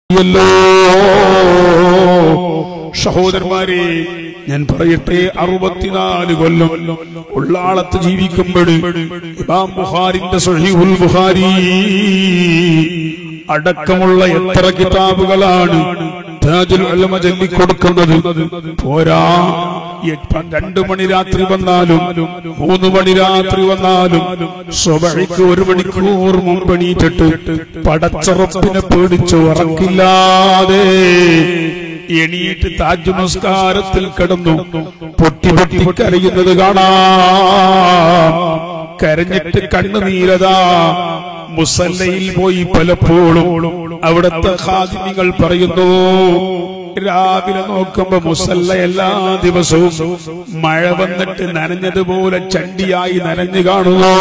യല്ലോ സഹോദരന്മാരെ ഞാൻ പറയട്ടെ അറുപത്തിനാല് കൊല്ലം ഉള്ളാളത്ത് ജീവിക്കുമ്പോൾ ഇമാം ബുഹാരിന്റെ സഹീഹുൽ ബുഹാരി അടക്കമുള്ള എത്ര കിതാബുകളാണ് താജുൽ ഉലമ ചൊല്ലിക്കൊടുക്കുന്നത് പോരാ എപ്പ- രണ്ടു മണി രാത്രി വന്നാലും മൂന്ന് മണി രാത്രി വന്നാലും സ്വബഹിക്ക് ഒരു മണിക്കൂർ മുമ്പ് എണീറ്റിട്ട് പടച്ചറപ്പിനെ പേടിച്ച് ഉറക്കില്ലാതെ എണീറ്റ് താജ് നമസ്കാരത്തിൽ കിടന്നു പൊട്ടി പൊട്ടി കരയുന്നത് കാണാം കരഞ്ഞിട്ട് കണ്ണുനീരതാ മുസല്ലയിൽ പോയി പലപ്പോഴും അവിടുത്തെ ഖാദിമികൾ പറയുന്നു രാവിലെ നോക്കുമ്പോ മുസല്ല എല്ലാ ദിവസവും മഴ വന്നിട്ട് നനഞ്ഞതുപോലെ ചണ്ടിയായി നനഞ്ഞു കാണുന്നു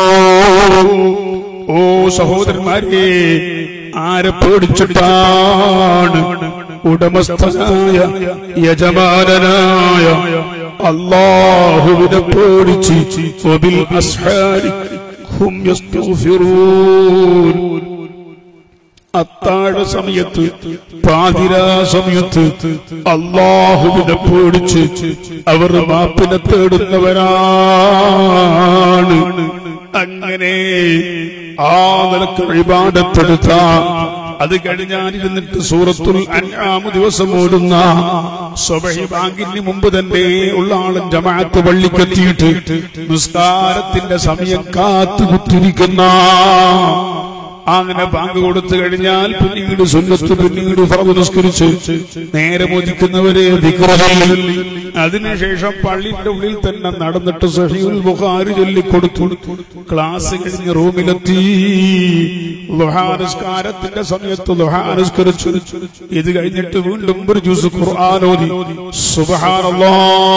ഓ സഹോദരന്മാരെ ആരെ പേടിച്ചിട്ടാണ് ഉടമസ്ഥനായ യജമാനനായ അള്ളാഹുവിനെ പേടിച്ച് വബിൽ അസ്ഹാരി ഹും യസ്തഗ്ഫിറൂൻ അത്താഴ സമയത്ത് പാതിരാ സമയത്ത് അള്ളാഹുവിനെ പേടിച്ച് അവർ മാപ്പിനെ തേടുന്നവരാണ് അങ്ങനെ ആ നിലക്ക് ഇബാദത്തെടുത്ത അത് കഴിഞ്ഞാലിരുന്നിട്ട് സൂറത്തുൽ അൻആമ് ദിവസം ഓടുന്ന സ്വബഹി ബാങ്കിന് മുമ്പ് തന്നെ ഉള്ള ആളും ജമാഅത്ത് പള്ളിക്കെത്തിയിട്ട് നിസ്കാരത്തിന്റെ സമയം കാത്തുകുത്തിരിക്കുന്ന അങ്ങനെ ബാങ്ക് കൊടുത്തു കഴിഞ്ഞാൽ പിന്നീട് സുന്നത്ത് പിന്നീട് ഫറദ് നിസ്കരിച്ച് നേരെ മോദിക്കുന്നവരെ ദിക്റഹയിൽ അതിനുശേഷം പള്ളിന്റെ ഉള്ളിൽ തന്നെ നടന്നിട്ട് സഹിയുൽ ബുഖാരി ചൊല്ലിക്കൊടുത്തു ക്ലാസ് കഴിഞ്ഞ് റൂമിലെത്തി ലുഹാനുസ്കാരത്തിന്റെ സമയത്ത് ലുഹാനുസ്കരിച്ചു ഇത് കഴിഞ്ഞിട്ട് വീണ്ടും ഒരു ജ്യൂസ് ഖുർആാനോദി സുബഹാനല്ലാ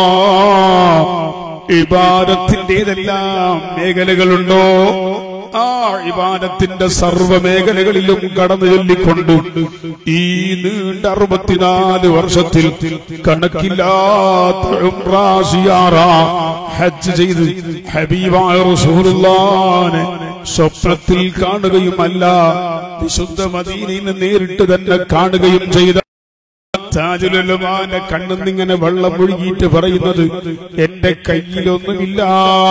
ഇബാദത്തിന്റേതെല്ലാം മേഖലകളുണ്ടോ ആ ഇബാദത്തിന്റെ സർവ്വ മേഖലകളിലും കടന്നു ചൊല്ലിക്കൊണ്ട് ഈ നീണ്ട അറുപത്തിനാല് വർഷത്തിൽ കണക്കില്ലാത്ത ഉംറാ സിയാറ ഹജ്ജ് ചെയ്ത് ഹബീബായ റസൂലുള്ളാനെ സ്വപ്നത്തിൽ കാണുകയുമല്ല വിശുദ്ധ മദീനയിൽ നേരിട്ട് തന്നെ കാണുകയും ചെയ്ത താജുലുലമാന്റെ കണ്ണെന്നിങ്ങനെ വെള്ളം ഒഴുകിയിട്ട് പറയുന്നത് എന്റെ കയ്യിലൊന്നുമില്ല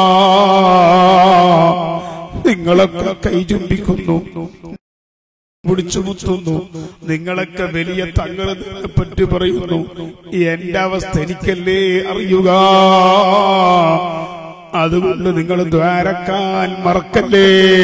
നിങ്ങളൊക്കെ കൈ ചുംബിക്കുന്നു പിടിച്ചു മുത്തുന്നു നിങ്ങളൊക്കെ വലിയ തങ്ങളെ പറ്റി പറയുന്നു എന്റെ അവസ്ഥ എനിക്കല്ലേ അറിയുക അതുകൊണ്ട് നിങ്ങൾ ദ്വാരക്കാൻ മറക്കല്ലേ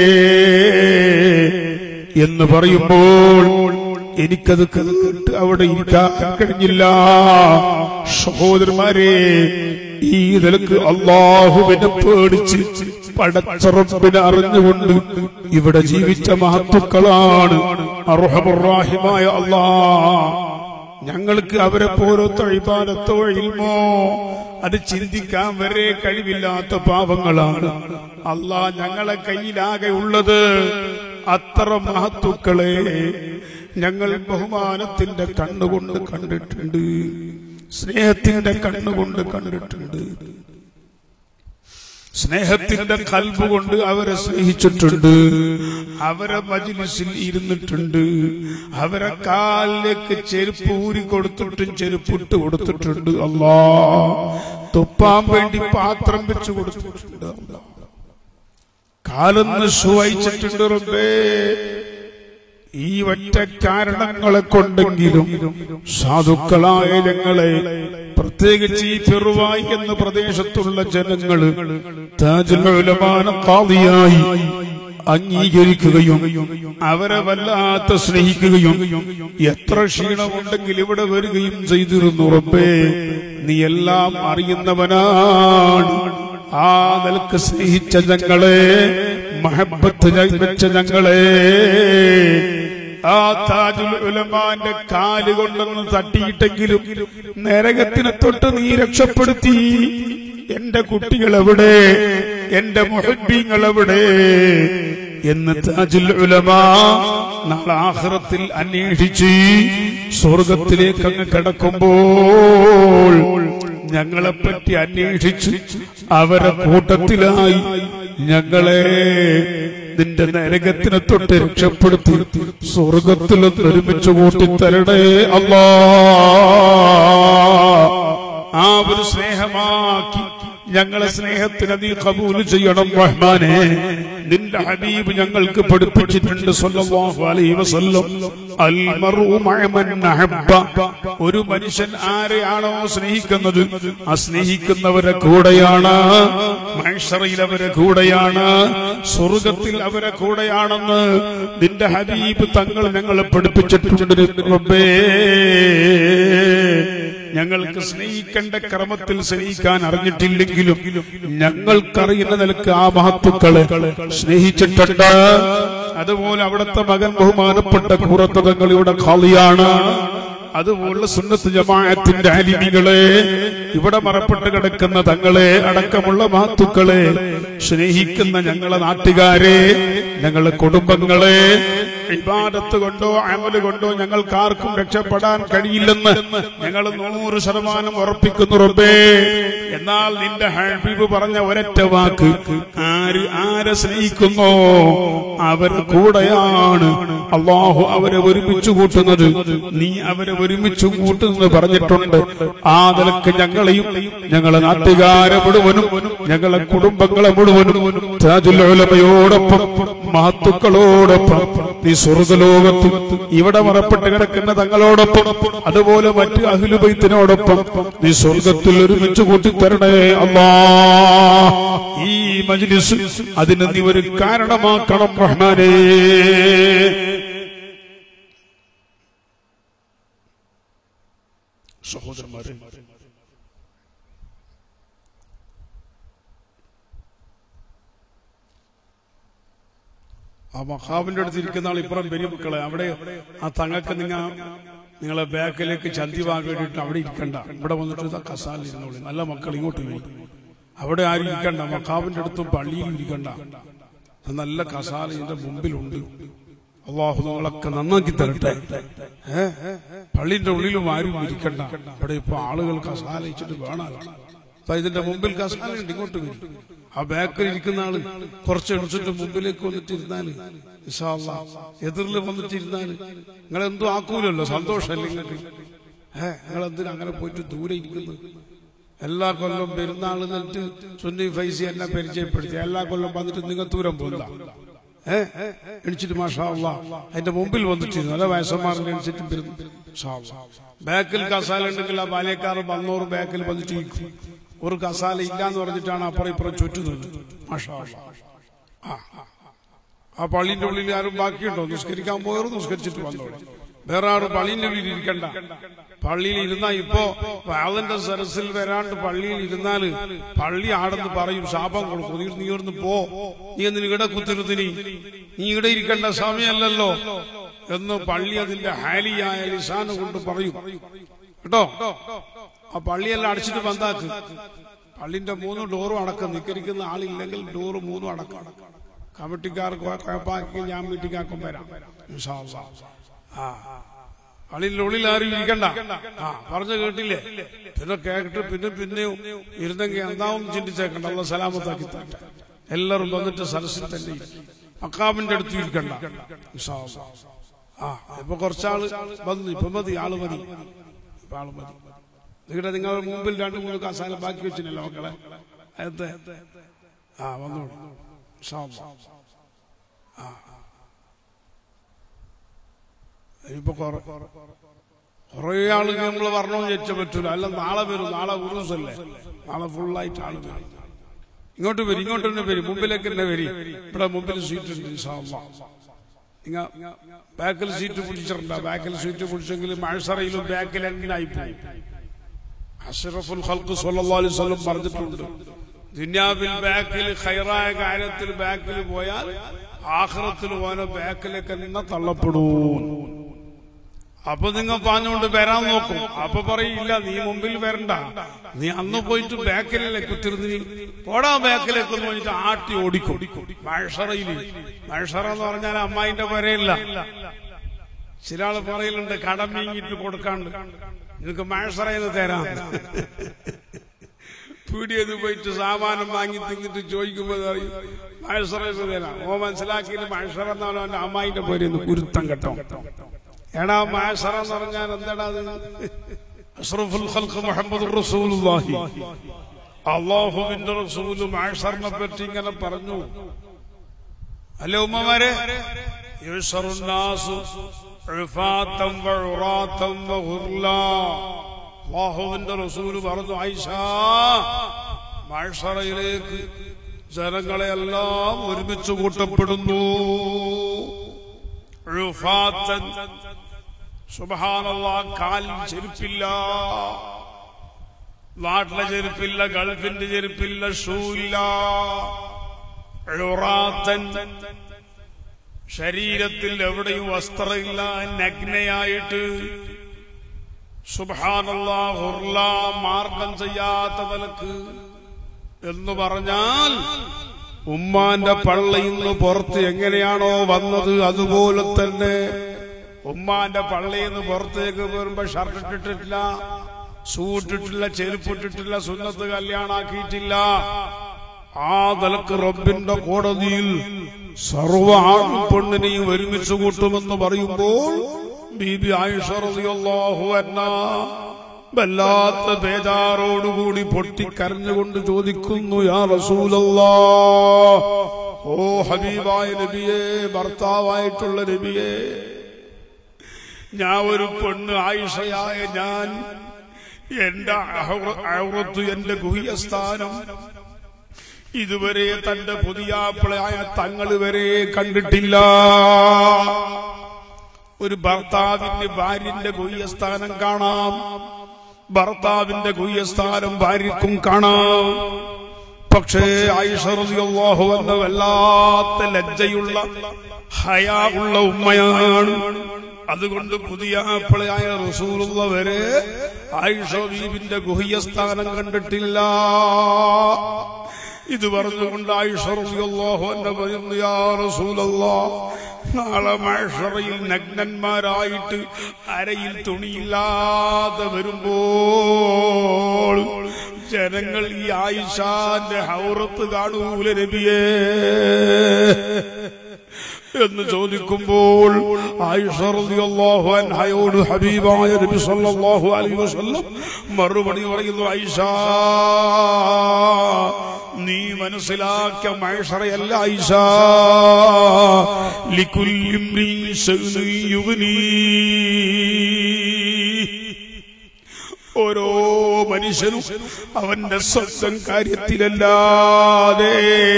എന്ന് പറയുമ്പോൾ എനിക്കത് കേട്ട് അവിടെ ഇരിക്കാൻ കഴിഞ്ഞില്ല സഹോദരന്മാരെ ഈ നിലക്ക് അള്ളാഹുവിനെ പേടിച്ച് പടച്ചറപ്പിനെ അറിഞ്ഞുകൊണ്ട് ഇവിടെ ജീവിച്ച മഹത്തുക്കളാണ് അർഹമുറാഹിമായ അള്ളാ ഞങ്ങൾക്ക് അവരെ പോലത്തെ ഇബാദത്തോ ഇൽമോ അത് ചിന്തിക്കാൻ വരെ കഴിവില്ലാത്ത പാപങ്ങളാണ് അള്ളാ ഞങ്ങളെ കയ്യിലാകെ ഉള്ളത് അത്ര മഹത്തുക്കളെ ഞങ്ങൾ ബഹുമാനത്തിന്റെ കണ്ണുകൊണ്ട് കണ്ടിട്ടുണ്ട് സ്നേഹത്തിന്റെ കണ്ണുകൊണ്ട് കണ്ടിട്ടുണ്ട് സ്നേഹത്തിന്റെ കൽബ് കൊണ്ട് അവരെ സ്നേഹിച്ചിട്ടുണ്ട് അവരെ മജിലിസിൽ ഇരുന്നിട്ടുണ്ട് അവരെ കാലിലേക്ക് ചെരുപ്പ് ഊരി കൊടുത്തിട്ടും ചെരുപ്പിട്ട് കൊടുത്തിട്ടുണ്ട് അല്ലാ തുപ്പാൻ വേണ്ടി പാത്രം വെച്ച് കൊടുത്തിട്ടുണ്ട് അല്ലാ കാലൊന്ന് സുവഹിച്ചിട്ടുണ്ട് റബ്ബേ ഈ ഒറ്റ കാരണങ്ങളെ കൊണ്ടെങ്കിലും സാധുക്കളായ ഞങ്ങളെ പ്രത്യേകിച്ച് ഈ ഫിറുവായി എന്ന പ്രദേശത്തുള്ള ജനങ്ങള് താജുലമാന കാതിയായി അംഗീകരിക്കുകയും അവരെ വല്ലാത്ത സ്നേഹിക്കുകയും എത്ര ക്ഷീണമുണ്ടെങ്കിൽ ഇവിടെ വരികയും ചെയ്തിരുന്നു റബ്ബേ നീ എല്ലാം അറിയുന്നവനാണ് ആ നിലക്ക് സ്നേഹിച്ച ഞങ്ങളെ മഹബത്ത് വെച്ച ഞങ്ങളെ ആ താജുൽ ഉലമാന്റെ കാല് കൊണ്ടൊന്ന് തട്ടിയിട്ടെങ്കിലും നരകത്തിനെ തൊട്ട് നീ രക്ഷപ്പെടുത്തി എന്റെ കുട്ടികൾ എവിടെ എന്റെ മുഹബീങ്ങൾ എവിടെ എന്ന് താജുൽ ഉലമാ നാളെ ആഹ്റത്തിൽ അന്വേഷിച്ച് സ്വർഗത്തിലേക്ക് അങ്ങ് കിടക്കുമ്പോൾ ഞങ്ങളെപ്പറ്റി അന്വേഷിച്ച് അവരെ കൂട്ടത്തിലായി ഞങ്ങളെ നിന്റെ നരകത്തിനെ തൊട്ട് രക്ഷപ്പെടുത്തി സ്വർഗത്തിൽ ഒരുമിച്ച് കൂട്ടിത്തരണേ അല്ലാ ആ ഒരു സ്നേഹമാക്കി ഞങ്ങളെ സ്നേഹത്തിന് നീ കബൂൽ ചെയ്യണം റഹ്മാനെ നിന്റെ ഹബീബ് ഞങ്ങൾക്ക് പഠിപ്പിച്ചിട്ടുണ്ട് സല്ലല്ലാഹു അലൈഹി വസല്ലം അൽ മർഉ മഅ മൻ അഹബ്ബ ഒരു മനുഷ്യൻ ആരെയാണോ സ്നേഹിക്കുന്നത് ആ സ്നേഹിക്കുന്നവരെ കൂടെയാണ് മഹ്ശറയിൽ അവരെ കൂടെയാണ് സ്വർഗത്തിൽ അവരെ കൂടെയാണെന്ന് നിന്റെ ഹബീബ് തങ്ങൾ ഞങ്ങളെ പഠിപ്പിച്ചിട്ടുണ്ട് റബ്ബേ ഞങ്ങൾക്ക് സ്നേഹിക്കേണ്ട ക്രമത്തിൽ സ്നേഹിക്കാൻ അറിഞ്ഞിട്ടില്ലെങ്കിലും ഞങ്ങൾക്കറിയുന്ന നിലക്ക് ആ മഹത്തുക്കളെ സ്നേഹിച്ചിട്ടുണ്ട് അതുപോലെ അവിടുത്തെ മകൻ ബഹുമാനപ്പെട്ട കൂറത്തകങ്ങളിവിടെ ഖാളിയാണ് അതുപോലെ സുന്നത്ത് ജമാഅത്തിന്റെ അലിമികളെ ഇവിടെ മറപ്പെട്ട് കിടക്കുന്ന തങ്ങളെ അടക്കമുള്ള മഹത്തുക്കളെ സ്നേഹിക്കുന്ന ഞങ്ങളെ നാട്ടുകാരെ ഞങ്ങളെ കുടുംബങ്ങളെ ഇബാദത്ത് കൊണ്ടോ അമല് കൊണ്ടോ ഞങ്ങൾക്ക് ആർക്കും രക്ഷപ്പെടാൻ കഴിയില്ലെന്ന് ഞങ്ങൾ നൂറ് ശതമാനം ഉറപ്പിക്കുന്നു റബ്ബേ എന്നാൽ നിന്റെ ഹബീബ് പറഞ്ഞ ഒരൊറ്റ വാക്ക് ആര് ആരെ സ്നേഹിക്കുന്നോ അവർ കൂടെയാണ് അള്ളാഹു അവരെ ഒരുമിച്ച് കൂട്ടുന്നത് നീ അവരെ ഒരുമിച്ച് കൂട്ടുന്നത് പറഞ്ഞിട്ടുണ്ട് ആ നിലക്ക് ഞങ്ങളെയും ഞങ്ങളെ നാട്ടുകാരെ മുഴുവനും ഞങ്ങളെ കുടുംബങ്ങളെ മുഴുവനും താജുൽ ഉലമയോടൊപ്പം മഹത്തുക്കളോടൊപ്പം നീ സ്വർഗലോകത്ത് ഇവിടെ മറപ്പെട്ട് കിടക്കുന്ന തങ്ങളോടൊപ്പം അതുപോലെ മറ്റ് അഖിലുബൈത്തിനോടൊപ്പം നീ സ്വർഗത്തിൽ ഒരുമിച്ച് കൂട്ടിത്തരണേ അല്ലാ ഈ മജ്ലിസ് അതിന് നീ ഒരു കാരണമാക്കണം റഹ്മാനേ സഹോദരന്മാരെ ആ മഹാബിന്റെ അടുത്ത് ഇരിക്കുന്ന ആൾ ഇപ്പുറം പെரிய മക്കളെ അവിടെ ആ തങ്ങൾക്ക് നിങ്ങൾ നിങ്ങളെ ബാക്കിലേക്ക് ചന്തി വാങ്ങി വേണ്ടിയിട്ട് അവിടെ ഇരിക്കണ്ട ഇവിടെ വന്നിട്ട് കസാല ഇരുന്നോളി നല്ല മക്കൾ ഇങ്ങോട്ട് വരും അവിടെ ആരും ഇരിക്കണ്ട മക്കാവിന്റെ അടുത്തും പള്ളിയിലും ഇരിക്കണ്ട നല്ല കസാല ഇതിന്റെ മുമ്പിലുണ്ട് അള്ളാഹു നിങ്ങളൊക്കെ നന്നാക്കി തരട്ടെ ഏ പള്ളിന്റെ ഉള്ളിലും ആരും ഇരിക്കണ്ട ഇവിടെ ഇപ്പൊ ആളുകൾ കസാല വെച്ചിട്ട് വേണം അപ്പൊ ഇതിന്റെ മുമ്പിൽ കസാല ഉണ്ട് ഇങ്ങോട്ട് വരും ആ ബാക്കിൽ ഇരിക്കുന്ന ആള് കുറച്ച് എടുത്തിട്ട് മുമ്പിലേക്ക് വന്നിട്ട് ഇരുന്നാല് എതിരിൽ വന്നിട്ട് ഇരുന്നാല് നിങ്ങൾ എന്തോ ആക്കൂലല്ലോ സന്തോഷമല്ലേ നിങ്ങൾക്ക് ഏഹ് നിങ്ങൾ എന്തിനാ അങ്ങനെ പോയിട്ട് ദൂരെ ഇരിക്കുന്നത് എല്ലാ കൊല്ലം പെരുന്നാൾ എന്നിട്ട് സുന്നി ഫൈസി എന്നെ പരിചയപ്പെടുത്തി എല്ലാ കൊല്ലം വന്നിട്ട് നിങ്ങൾ ദൂരം പോകില്ല ഏഹ് എണിച്ചിട്ട് മാഷാ അതിന്റെ മുമ്പിൽ വന്നിട്ടിരുന്നു നല്ല വയസ്സന്മാരിൽ എണിച്ചിട്ട് ബാക്കിൽ കസാല ഉണ്ടെങ്കിൽ ആ ബാല്യക്കാർ വന്നോറ് ബാക്കിൽ വന്നിട്ട് ഇരിക്കും ഒരു കസാല ഇല്ലാന്ന് പറഞ്ഞിട്ടാണ് അപ്പുറം ഇപ്പുറം ചുറ്റുന്നത് മാഷാ ആ ആ പള്ളിന്റെ ഉള്ളിൽ ആരും ബാക്കിയുണ്ടോ നിസ്കരിക്കാൻ പോയവർ നിസ്കരിച്ചിട്ട് വന്നോളൂ വേറെ ആരും പള്ളിന്റെ ഉള്ളിൽ ഇരിക്കണ്ട പള്ളിയിൽ ഇരുന്നാ ഇപ്പോ വാളന്റെ സരസിൽ വരാണ്ട് പള്ളിയിൽ ഇരുന്നാല് പള്ളി ആടെന്ന് പറയും ശാപം കൊടുക്കും നീ നീ ഇവിടുന്ന് പോ നീ എന്തിന് ഇവിടെ കുത്തിരുത്തിനി നീ ഇവിടെ ഇരിക്കേണ്ട സമയമല്ലല്ലോ എന്ന് പള്ളി അതിന്റെ ഹാലിയായ ലിസാന് കൊണ്ട് പറയും കേട്ടോ ആ പള്ളിയെല്ലാം അടച്ചിട്ട് ബന്ധാക്ക് പള്ളിന്റെ മൂന്ന് ഡോറും അടക്കം നിക്കരിക്കുന്ന ആളില്ലെങ്കിൽ ഡോറ് മൂന്നും അടക്കം കമ്മിറ്റിക്കാർക്ക് കുഴപ്പാക്കി ഞാൻ വീട്ടിക്കാക്കും വരാം ഇൻഷാ അല്ലാ. ആ പള്ളിന്റെ ഉള്ളിൽ ആരും ഇരിക്കണ്ട ആ പറഞ്ഞു കേട്ടില്ലേ പിന്നെ കേട്ടിട്ട് പിന്നെ പിന്നെയും ഇരുന്നെങ്കിൽ എന്താവും ചിന്തിച്ചേക്കണ്ട അല്ല സലാമത്താക്കി തരട്ടെ എല്ലാവരും വന്നിട്ട് സരസിൽ തന്നെ ഇരിക്കും. മക്കാമിന്റെ അടുത്ത് ഇരിക്കണ്ട ഇൻഷാ അല്ലാ. ആ ഇപ്പൊ കുറച്ചാള് വന്നു ഇപ്പൊ മതി ആള് മതി ഇപ്പൊ ആള് മതി നിങ്ങളുടെ നിങ്ങൾ മുമ്പിൽ രണ്ടു മൂന്ന് കസാല ബാക്കി വെച്ചിനല്ലോ മക്കളെ അതെ ആ വന്നോളൂ ഇൻഷാ അല്ലാ. ആ ഇനിയിപ്പോ കുറെ കുറെ ആളുകൾ നമ്മൾ വരണമെന്ന് വെച്ച പറ്റൂല അല്ല നാളെ വരും നാളെ ഉറൂസല്ലേ നാളെ ഫുള്ളായിട്ട് ആള് വരും ഇങ്ങോട്ട് വരും ഇങ്ങോട്ട് തന്നെ വരും മുമ്പിലേക്ക് തന്നെ വരും ഇവിടെ മുമ്പിൽ സീറ്റ് ഉണ്ട് ഇൻഷാ അല്ലാ. നിങ്ങ ബാക്കിൽ സീറ്റ് പിടിച്ചിട്ടുണ്ട് ബാക്കിൽ സീറ്റ് പിടിച്ചെങ്കിൽ മഴസറയിലും ബാക്കിൽ എങ്ങനായി പോകും അഷറഫുൽ ഖൽഖ് സല്ലല്ലാഹു അലൈഹി വസല്ലം പറഞ്ഞിട്ടുണ്ട് ദുനിയാവിൽ ബാക്കിൽ ഖൈറായ കാര്യത്തിൽ ബാക്കിൽ പോയാൽ ആഖിറത്തിൽ പോയാൽ ബാക്കിലേക്ക് തന്നെ തള്ളപ്പെടൂ അപ്പൊ നിങ്ങൾ പറഞ്ഞുകൊണ്ട് വരാൻ നോക്കും അപ്പൊ പറയില്ല നീ മുമ്പിൽ വരണ്ട നീ അന്ന് പോയിട്ട് ബാക്കിലേക്ക് കുത്തിരുന്ന് നീ പോടാ ബാക്കിലേക്ക് എന്ന് പറഞ്ഞിട്ട് ആട്ടി ഓടിക്കും മഴഷറയിൽ മഴഷറ എന്ന് പറഞ്ഞാൽ അമ്മായിന്റെ വരയില്ല ചില ആള് പറയലുണ്ട് കടം വീങ്ങിയിട്ട് കൊടുക്കാണ്ട് നിനക്ക് മഴസറയിൽ തരാം പീടിയത് പോയിട്ട് സാമാനം വാങ്ങി തിന്നിട്ട് ചോദിക്കുമ്പോൾ പറയും മഴസറ ഓ മനസ്സിലാക്കിയിട്ട് മഴസറ എന്നാണ് അവന്റെ അമ്മായിന്റെ പേര് കുരുത്തം കേട്ടോ എടാ മഴസറ എന്ന് പറഞ്ഞാൽ എന്താടാ അത് അഷ്റഫുൽ ഖൽഖ് മുഹമ്മദ് റസൂലുള്ളാഹി അള്ളാഹുവിന്റെ റസൂല് മഴസറിനെ പറ്റി ഇങ്ങനെ പറഞ്ഞു അല്ലേ ഉമ്മമാരെ യുസറുന്നാസു ഉഫാത്തം വഉറാത്തം വഗുർലാ അള്ളാഹുവിന്റെ റസൂല് പറഞ്ഞു ആയിഷ മഴസറയിലേക്ക് ജനങ്ങളെല്ലാം ഒരുമിച്ച് കൂട്ടപ്പെടുന്നു ഉഫാത്തൻ സുബ്ഹാനല്ലാ കാലിൽ ചെരുപ്പില്ല നാട്ടിലെ ചെരുപ്പില്ല ഗൾഫിന്റെ ചെരുപ്പില്ല ഷൂ ഇല്ല ഉറാത്തൻ ശരീരത്തിൽ എവിടെയും വസ്ത്രമില്ല നഗ്നയായിട്ട് സുബാനുള്ള മാർഗം ചെയ്യാത്ത നിലക്ക് എന്ന് പറഞ്ഞാൽ ഉമ്മാന്റെ പള്ളയിൽ നിന്ന് പുറത്ത് എങ്ങനെയാണോ വന്നത് അതുപോലെ തന്നെ ഉമ്മാന്റെ പള്ളിയിൽ നിന്ന് പുറത്തേക്ക് വരുമ്പോ ഷർട്ട് ഇട്ടിട്ടില്ല സൂട്ടിട്ടില്ല ചെരുപ്പിട്ടിട്ടില്ല സുന്നത്ത് കല്യാണാക്കിയിട്ടില്ല ആ നിലക്ക് റബ്ബിന്റെ കോടതിയിൽ സർവ ആണും പെണ്ണിനെയും ഒരുമിച്ച് കൂട്ടുമെന്ന് പറയുമ്പോൾ ബീബി ആയിഷ റളിയല്ലാഹു അൻഹ വല്ലാത്ത ബേജാറോടുകൂടി പൊട്ടിക്കരഞ്ഞുകൊണ്ട് ചോദിക്കുന്നു യാ റസൂലല്ലാ ഓ ഹബീബായ നബിയെ ഭർത്താവായിട്ടുള്ള നബിയെ ഞാൻ ഒരു പെണ്ണ് ആയിഷയായ ഞാൻ എന്റെ ഔറത്ത് എന്റെ ഗുഹ്യസ്ഥാനം ഇതുവരെ തന്റെ പുതിയാപ്പിളയായ തങ്ങൾ വരെ കണ്ടിട്ടില്ല ഒരു ഭർത്താവിന് ഭാര്യന്റെ ഗുഹ്യസ്ഥാനം കാണാം ഭർത്താവിന്റെ ഗുഹ്യസ്ഥാനം ഭാര്യക്കും കാണാം പക്ഷേ ഐശ്വര്യാഹു എന്ന വല്ലാത്ത ലജ്ജയുള്ള ഹയാ ഉള്ള ഉമ്മയാണ് അതുകൊണ്ട് പുതിയ ആപ്പിളയായ റസൂലുള്ള വരെ ആയിഷ ബീബിന്റെ ഗുഹ്യസ്ഥാനം കണ്ടിട്ടില്ല ഇത് പറഞ്ഞുകൊണ്ട് ആയിഷറിയാഹു എന്നെ പറയുന്നു യാ റസൂലല്ലാ നാളെ മഴറയിൽ നഗ്നന്മാരായിട്ട് അരയിൽ തുണിയില്ലാതെ വരുമ്പോൾ ജനങ്ങൾ ഈ ആയിഷാന്റെ ഹൗറത്ത് കാണൂല നബിയേ എന്ന് ചോദിക്കുമ്പോൾ ആയിഷറിയാഹു അൻഹയോട് ഹബീബായ നബി സല്ലല്ലാഹു അലൈഹി വസല്ലം മറുപടി പറയുന്നു ആയിഷ നീ മനസ്സിലാക്കിയ മഴറയല്ല ആയിഷ ലിക്കുല്ലിം ഓരോ മനുഷ്യനും അവന്റെ സ്വന്തം കാര്യത്തിലല്ലാതെ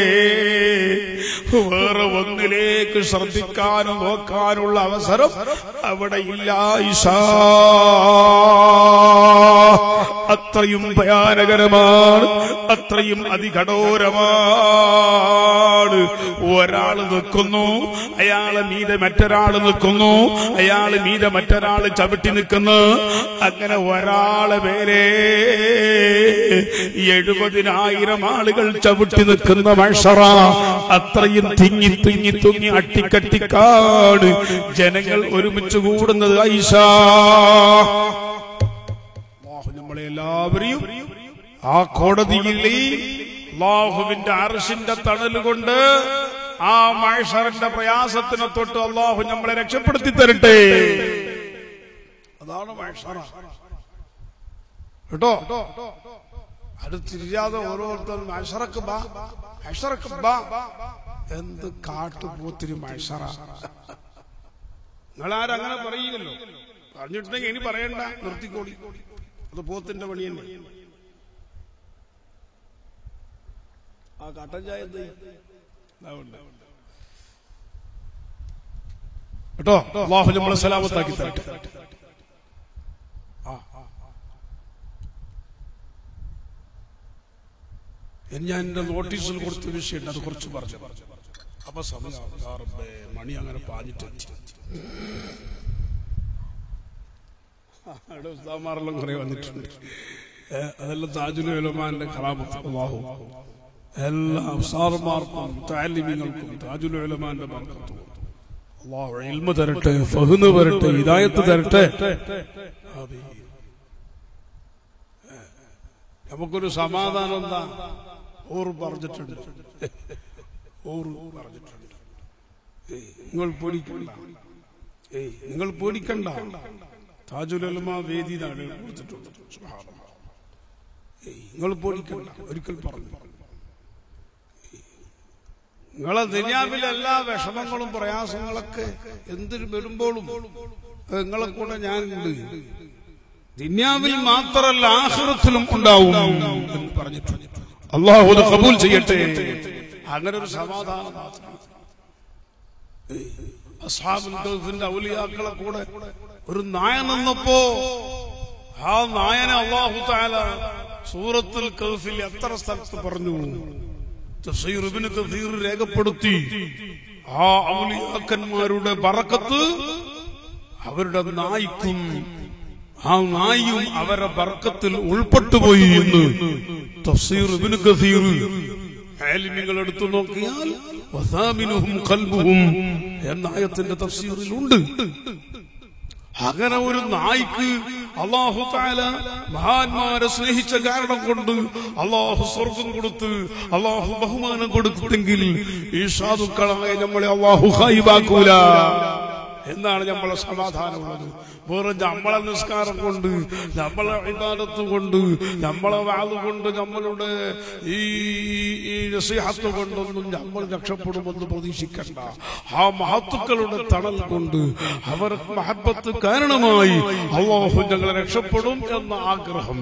വേറെ ഒന്നിലേക്ക് ശ്രദ്ധിക്കാനോ നോക്കാനുള്ള അവസരം അവിടെ ഇല്ല ഈശാ അത്രയും ഭയാനകരമാണ് അത്രയും അതികഠോരമാണ് ഒരാൾ നിൽക്കുന്നു അയാള് മീതെ മറ്റൊരാള് നിൽക്കുന്നു അയാള് മീതെ മറ്റൊരാള് ചവിട്ടി നിൽക്കുന്നു അങ്ങനെ ഒരാളെ പേരെ എഴുപതിനായിരം ആളുകൾ ചവിട്ടി നിൽക്കുന്ന മഷറ അത്രയും തിങ്ങി തിങ്ങി തുങ്ങി അട്ടിക്കട്ടിക്കാണ് ജനങ്ങൾ ഒരുമിച്ച് കൂടുന്നത് ഐഷാ അള്ളാഹു നമ്മളെ എല്ലാവരെയും ആ കോടതിയിലെ അള്ളാഹുവിന്റെ അർഷിന്റെ തണൽ കൊണ്ട് ആ മഴഷറിന്റെ പ്രയാസത്തിനെ തൊട്ട് അള്ളാഹു നമ്മളെ രക്ഷപ്പെടുത്തി തരട്ടെ അതാണ് മഴഷറ കേട്ടോ അത് തിരിയാതെ ഓരോരുത്തർ മഴഷറക്ക് ബാ മഴഷറക്ക് ബാ എന്ത് കാട്ടുപോത്തിരി മഴഷറ നിങ്ങളാരങ്ങനെ പറയില്ലല്ലോ പറഞ്ഞിട്ടുണ്ടെങ്കിൽ ഇനി പറയണ്ട നിർത്തിക്കോളി അത് പോത്തിന്റെ പണി തന്നെ ആ കട്ടൻ ചായ എന്ത് കേട്ടോ അള്ളാഹു നമ്മളെ സലാമത്താക്കി തരട്ടെ ആ, ആ. ഇനി ഞാൻ എന്റെ നോട്ടീസിൽ കൊടുത്ത വിഷയമുണ്ട് അത് കുറച്ച് പറഞ്ഞു അപ്പൊ സമയം ആ റബ്ബേ, മണി അങ്ങനെ പാഞ്ഞിട്ടെത്തി അവിടെ ഉസ്താമാരെല്ലാം കുറെ വന്നിട്ടുണ്ട് ഏ, അതെല്ലാം താജുൽ ഉലമാന്റെ കറാമത്ത് അള്ളാഹു എല്ലാ സാറുമാർക്കും താലിമികൾക്കും താജുൽ ഉലമാന്റെ ബർക്കത്തും അള്ളാഹു ഇൽമ തരട്ടെ ഫഹ്ന് വരട്ടെ ഹിദായത്ത് തരട്ടെ ആമീൻ. നമുക്കൊരു സമാധാനം എന്താ ഓറ് പറഞ്ഞിട്ടുണ്ട് ഓറ് പറഞ്ഞിട്ടുണ്ട് ഏയ്, നിങ്ങൾ പേടിക്കണ്ട ഏയ് നിങ്ങൾ പേടിക്കണ്ട താജുലമ വേദി നാട് കൊടുത്തിട്ടുണ്ട് സുബ്ഹാനല്ലാഹ്. ഏയ്, നിങ്ങൾ പേടിക്കണ്ട ഒരിക്കൽ പറഞ്ഞു നിങ്ങളെ ദുനിയാവിലെ എല്ലാ വിഷമങ്ങളും പ്രയാസങ്ങളൊക്കെ എന്തിനു വരുമ്പോഴും നിങ്ങളെ കൂടെ ഞാനുണ്ട് ദുനിയാവിൽ മാത്രമല്ല ആഹൃത്തിലും ഉണ്ടാവും എന്ന് പറഞ്ഞിട്ടുണ്ട് അള്ളാഹു അത് കബൂൽ ചെയ്യട്ടെ അങ്ങനെ ഒരു സമാധാനം മാത്രം അസ്ഹാബുൽ ഗൾഫിന്റെ ഔലിയാക്കളെ കൂടെ ഒരു നായ നിന്നപ്പോ ആ നായനെ അള്ളാഹു താല സൂറത്തുൽ കൗഫിൽ എത്ര സ്ഥലത്ത് പറഞ്ഞു തഫ്സീർ ഇബ്നു കസീർ രേഖപ്പെടുത്തി ആ ഔലിയാക്കന്മാരുടെ ബറക്കത്ത് അവരുടെ നായ്ക്കും ആ നായും അവരുടെ ബർക്കത്തിൽ ഉൾപ്പെട്ടുപോയി എന്ന് തഫ്സീർ ഇബ്നു കസീർ ആലിമികൾ എടുത്തു നോക്കിയാൽ വസാമിനുഹും ഖൽബുഹും എന്ന ആയത്തിന്റെ തഫ്സീറിലുണ്ട് അങ്ങനെ ഒരു നായ്ക്ക് അള്ളാഹു താല മഹാന്മാരെ സ്നേഹിച്ച കാരണം കൊണ്ട് അള്ളാഹു സ്വർഗം കൊടുത്ത് അള്ളാഹു ബഹുമാനം കൊടുത്തെങ്കിൽ ഈ സാധുക്കളായ നമ്മളെ അള്ളാഹു ഹൈബാക്കൂല എന്നാണ് നമ്മളെ സമാധാനമുള്ളത് വേറെ നമ്മളെ നിസ്കാരം കൊണ്ട് നമ്മളെ ഇബാദത്ത് കൊണ്ട് നമ്മളെ വാത് കൊണ്ട് നമ്മളുടെ ഈ ഈ നസീഹത്ത് കൊണ്ടൊന്നും നമ്മൾ രക്ഷപ്പെടുമെന്ന് പ്രതീക്ഷിക്കണ്ട ആ മഹത്തുക്കളുടെ തണൽ കൊണ്ട് അവർ മഹബത്ത് കാരണമായി അള്ളാഹു ഞങ്ങളെ രക്ഷപ്പെടും എന്ന ആഗ്രഹം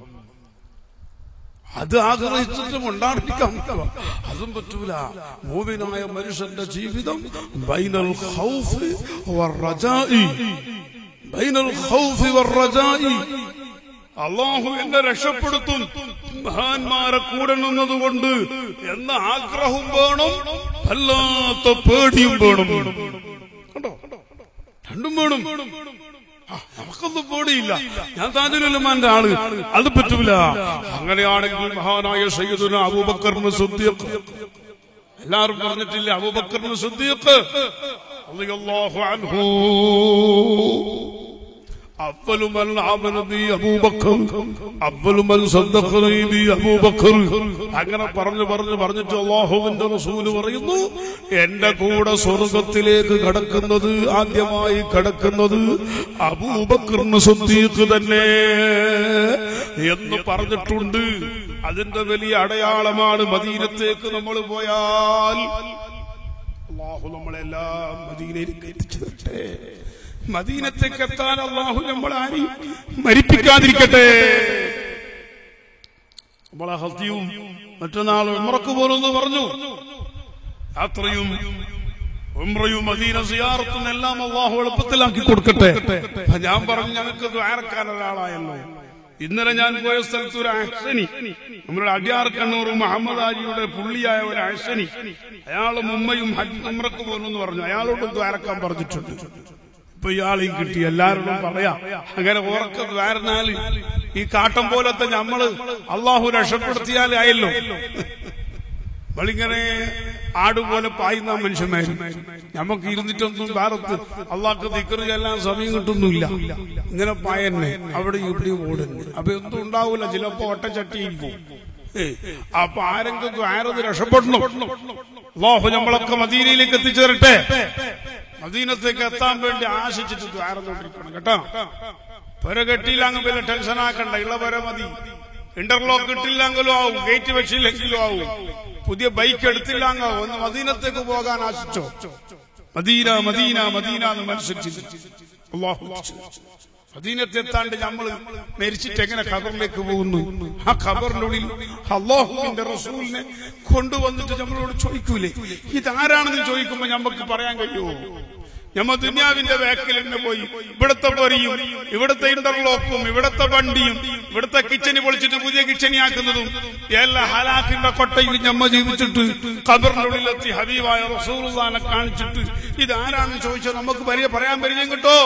അത് ആഗ്രഹിച്ചിട്ടും ഉണ്ടാണ്ടിരിക്കാൻ പറ്റുമോ? അതും പറ്റൂല മൂവിനായ മനുഷ്യന്റെ ജീവിതം ബൈനൽ ഖൗഫ് വറജാഇ ബൈനൽ ഖൗഫ് വറജാഇ അള്ളാഹു എന്നെ രക്ഷപ്പെടുത്തും മഹാന്മാരെ കൂടെ നിന്നതുകൊണ്ട് എന്ന ആഗ്രഹവും വേണം വല്ലാത്ത പേടിയും വേണം കണ്ടോ രണ്ടും വേണം ആ, നമുക്കൊന്നും പേടിയില്ല ഞാൻ താജുലുമാന്റെ ആള് അത് പറ്റൂല അങ്ങനെയാണെങ്കിൽ മഹാനായ സയ്യിദുന അബൂബക്കറിന് സുദ്ദീഖ് എല്ലാരും പറഞ്ഞിട്ടില്ല അബൂബക്കറിന് സുദ്ദീഖ് റളിയല്ലാഹു അൻഹു أول من آمن بي أبو بكر أول من صدقني بي أبو بكر അങ്ങനെ പറഞ്ഞു പറഞ്ഞു പറഞ്ഞിട്ട് അള്ളാഹുവിന്റെ റസൂല് പറയുന്നു എന്റെ കൂടെ സ്വർഗത്തിലേക്ക് കടക്കുന്നത് ആദ്യമായി കടക്കുന്നത് അബൂബക്കറിന് സുദ്ദീഖ് തന്നെ എന്ന് പറഞ്ഞിട്ടുണ്ട് അതിന്റെ വലിയ അടയാളമാണ് മദീനത്തേക്ക് നമ്മൾ പോയാൽ അള്ളാഹു നമ്മളെല്ലാം മദീനയിലേക്ക് എത്തിച്ചു തരട്ടെ മദീനത്തേക്ക് എത്താൻ അള്ളാഹു നമ്മൾ ആരെയും മരിപ്പിക്കാതിരിക്കട്ടെ നമ്മളെ ഹസ്തിയും മറ്റന്നാൾ ഉമ്രക്ക് പോലെന്ന് പറഞ്ഞു യാത്രയും ഉമ്രയും മദീന സിയാറത്തും എല്ലാം അള്ളാഹു എളുപ്പത്തിലാക്കി കൊടുക്കട്ടെ അപ്പൊ ഞാൻ പറഞ്ഞു ഞങ്ങൾക്ക് ദ്വാരക്കാൻ ഒരാളായല്ലോ ഇന്നലെ ഞാൻ പോയ സ്ഥലത്ത് ഒരു അഹ്സനി നമ്മുടെ അടിയാർ കണ്ണൂർ മുഹമ്മദ് ആജിയുടെ പുള്ളിയായ ഒരു അഹ്സനി അയാളും ഉമ്മയും ഹജ്ജ് ഉമ്രക്ക് പോകുന്നു പറഞ്ഞു അയാളോട് ദ്വാരക്കാൻ പറഞ്ഞിട്ടുണ്ട് ഇപ്പൊ ഇയാളെയും കിട്ടി എല്ലാവരോടും പറയാം അങ്ങനെ ഉറക്ക ദ്വാരനാല് ഈ കാട്ടം പോലത്തെ നമ്മള് അള്ളാഹു രക്ഷപ്പെടുത്തിയാലേ ആയല്ലോ നമ്മളിങ്ങനെ ആടുപോലെ പായുന്ന മനുഷ്യന്മാര് നമുക്ക് ഇരുന്നിട്ടൊന്നും ഭാരത്ത് അള്ളാഹ്ക്ക് ദിക്കറ് ചെല്ലാൻ സമയം കിട്ടുന്നില്ല ഇങ്ങനെ പായന്നെ അവിടെ ഇവിടെ ഓടുന്നു അപ്പൊ എന്തും ഉണ്ടാവൂല ചിലപ്പോ ഒട്ടച്ചട്ടിയിരിക്കും ഏയ്, അപ്പൊ ആരെങ്കിലും ആരത് രക്ഷപ്പെടണം അള്ളാഹു നമ്മളൊക്കെ മദീനയിലേക്ക് എത്തിച്ചേരട്ടെ മദീനത്തേക്ക് എത്താൻ വേണ്ടി ആശിച്ചിട്ട് ദ്വാരന്നോണ്ടിരിക്കണം കേട്ടോ പുര കെട്ടിയില്ലെങ്കിൽ പിന്നെ ടെൻഷൻ ആക്കണ്ട ഉള്ള പുര മതി ഇന്റർലോക്ക് ഇട്ടില്ലെങ്കിലും ആവും ഗേറ്റ് വെച്ചില്ലെങ്കിലും ആവും പുതിയ ബൈക്ക് എടുത്തില്ലെങ്കിൽ ഒന്ന് മദീനത്തേക്ക് പോകാൻ ആശിച്ചോ മദീന മദീന മദീന എന്ന് മനുഷ്യൻ അള്ളാഹു മദീനത്തെത്താണ്ട് നമ്മൾ മരിച്ചിട്ട് എങ്ങനെ ഖബറിലേക്ക് പോകുന്നു ആ ഖബറിന്റെ ഉള്ളിൽ അള്ളാഹുവിന്റെ റസൂലിനെ കൊണ്ടുവന്നിട്ട് നമ്മളോട് ചോദിക്കൂലേ ഇതാരാണെന്ന് ചോദിക്കുമ്പോ നമുക്ക് പറയാൻ കഴിയുമോ ഞമ്മ ദുന്യാവിന്റെ ബാക്കിൽ തന്നെ പോയി ഇവിടുത്തെ പൊരിയും ഇവിടുത്തെ ഇന്റർലോക്കും ഇവിടുത്തെ വണ്ടിയും ഇവിടുത്തെ കിച്ചണി പൊളിച്ചിട്ട് പുതിയ കിച്ചണിയാക്കുന്നതും എല്ലാ ഹലാക്കിന്റെ കൊട്ടയിൽ ഞമ്മ ജീവിച്ചിട്ട് ഖബറിന്റെ ഉള്ളിലെത്തി ഹബീബായ റസൂലുള്ളാനെ കാണിച്ചിട്ട് ഇതാരാണെന്ന് ചോദിച്ചാൽ നമുക്ക് പരിചയം പറയാൻ പരിചയം കിട്ടോ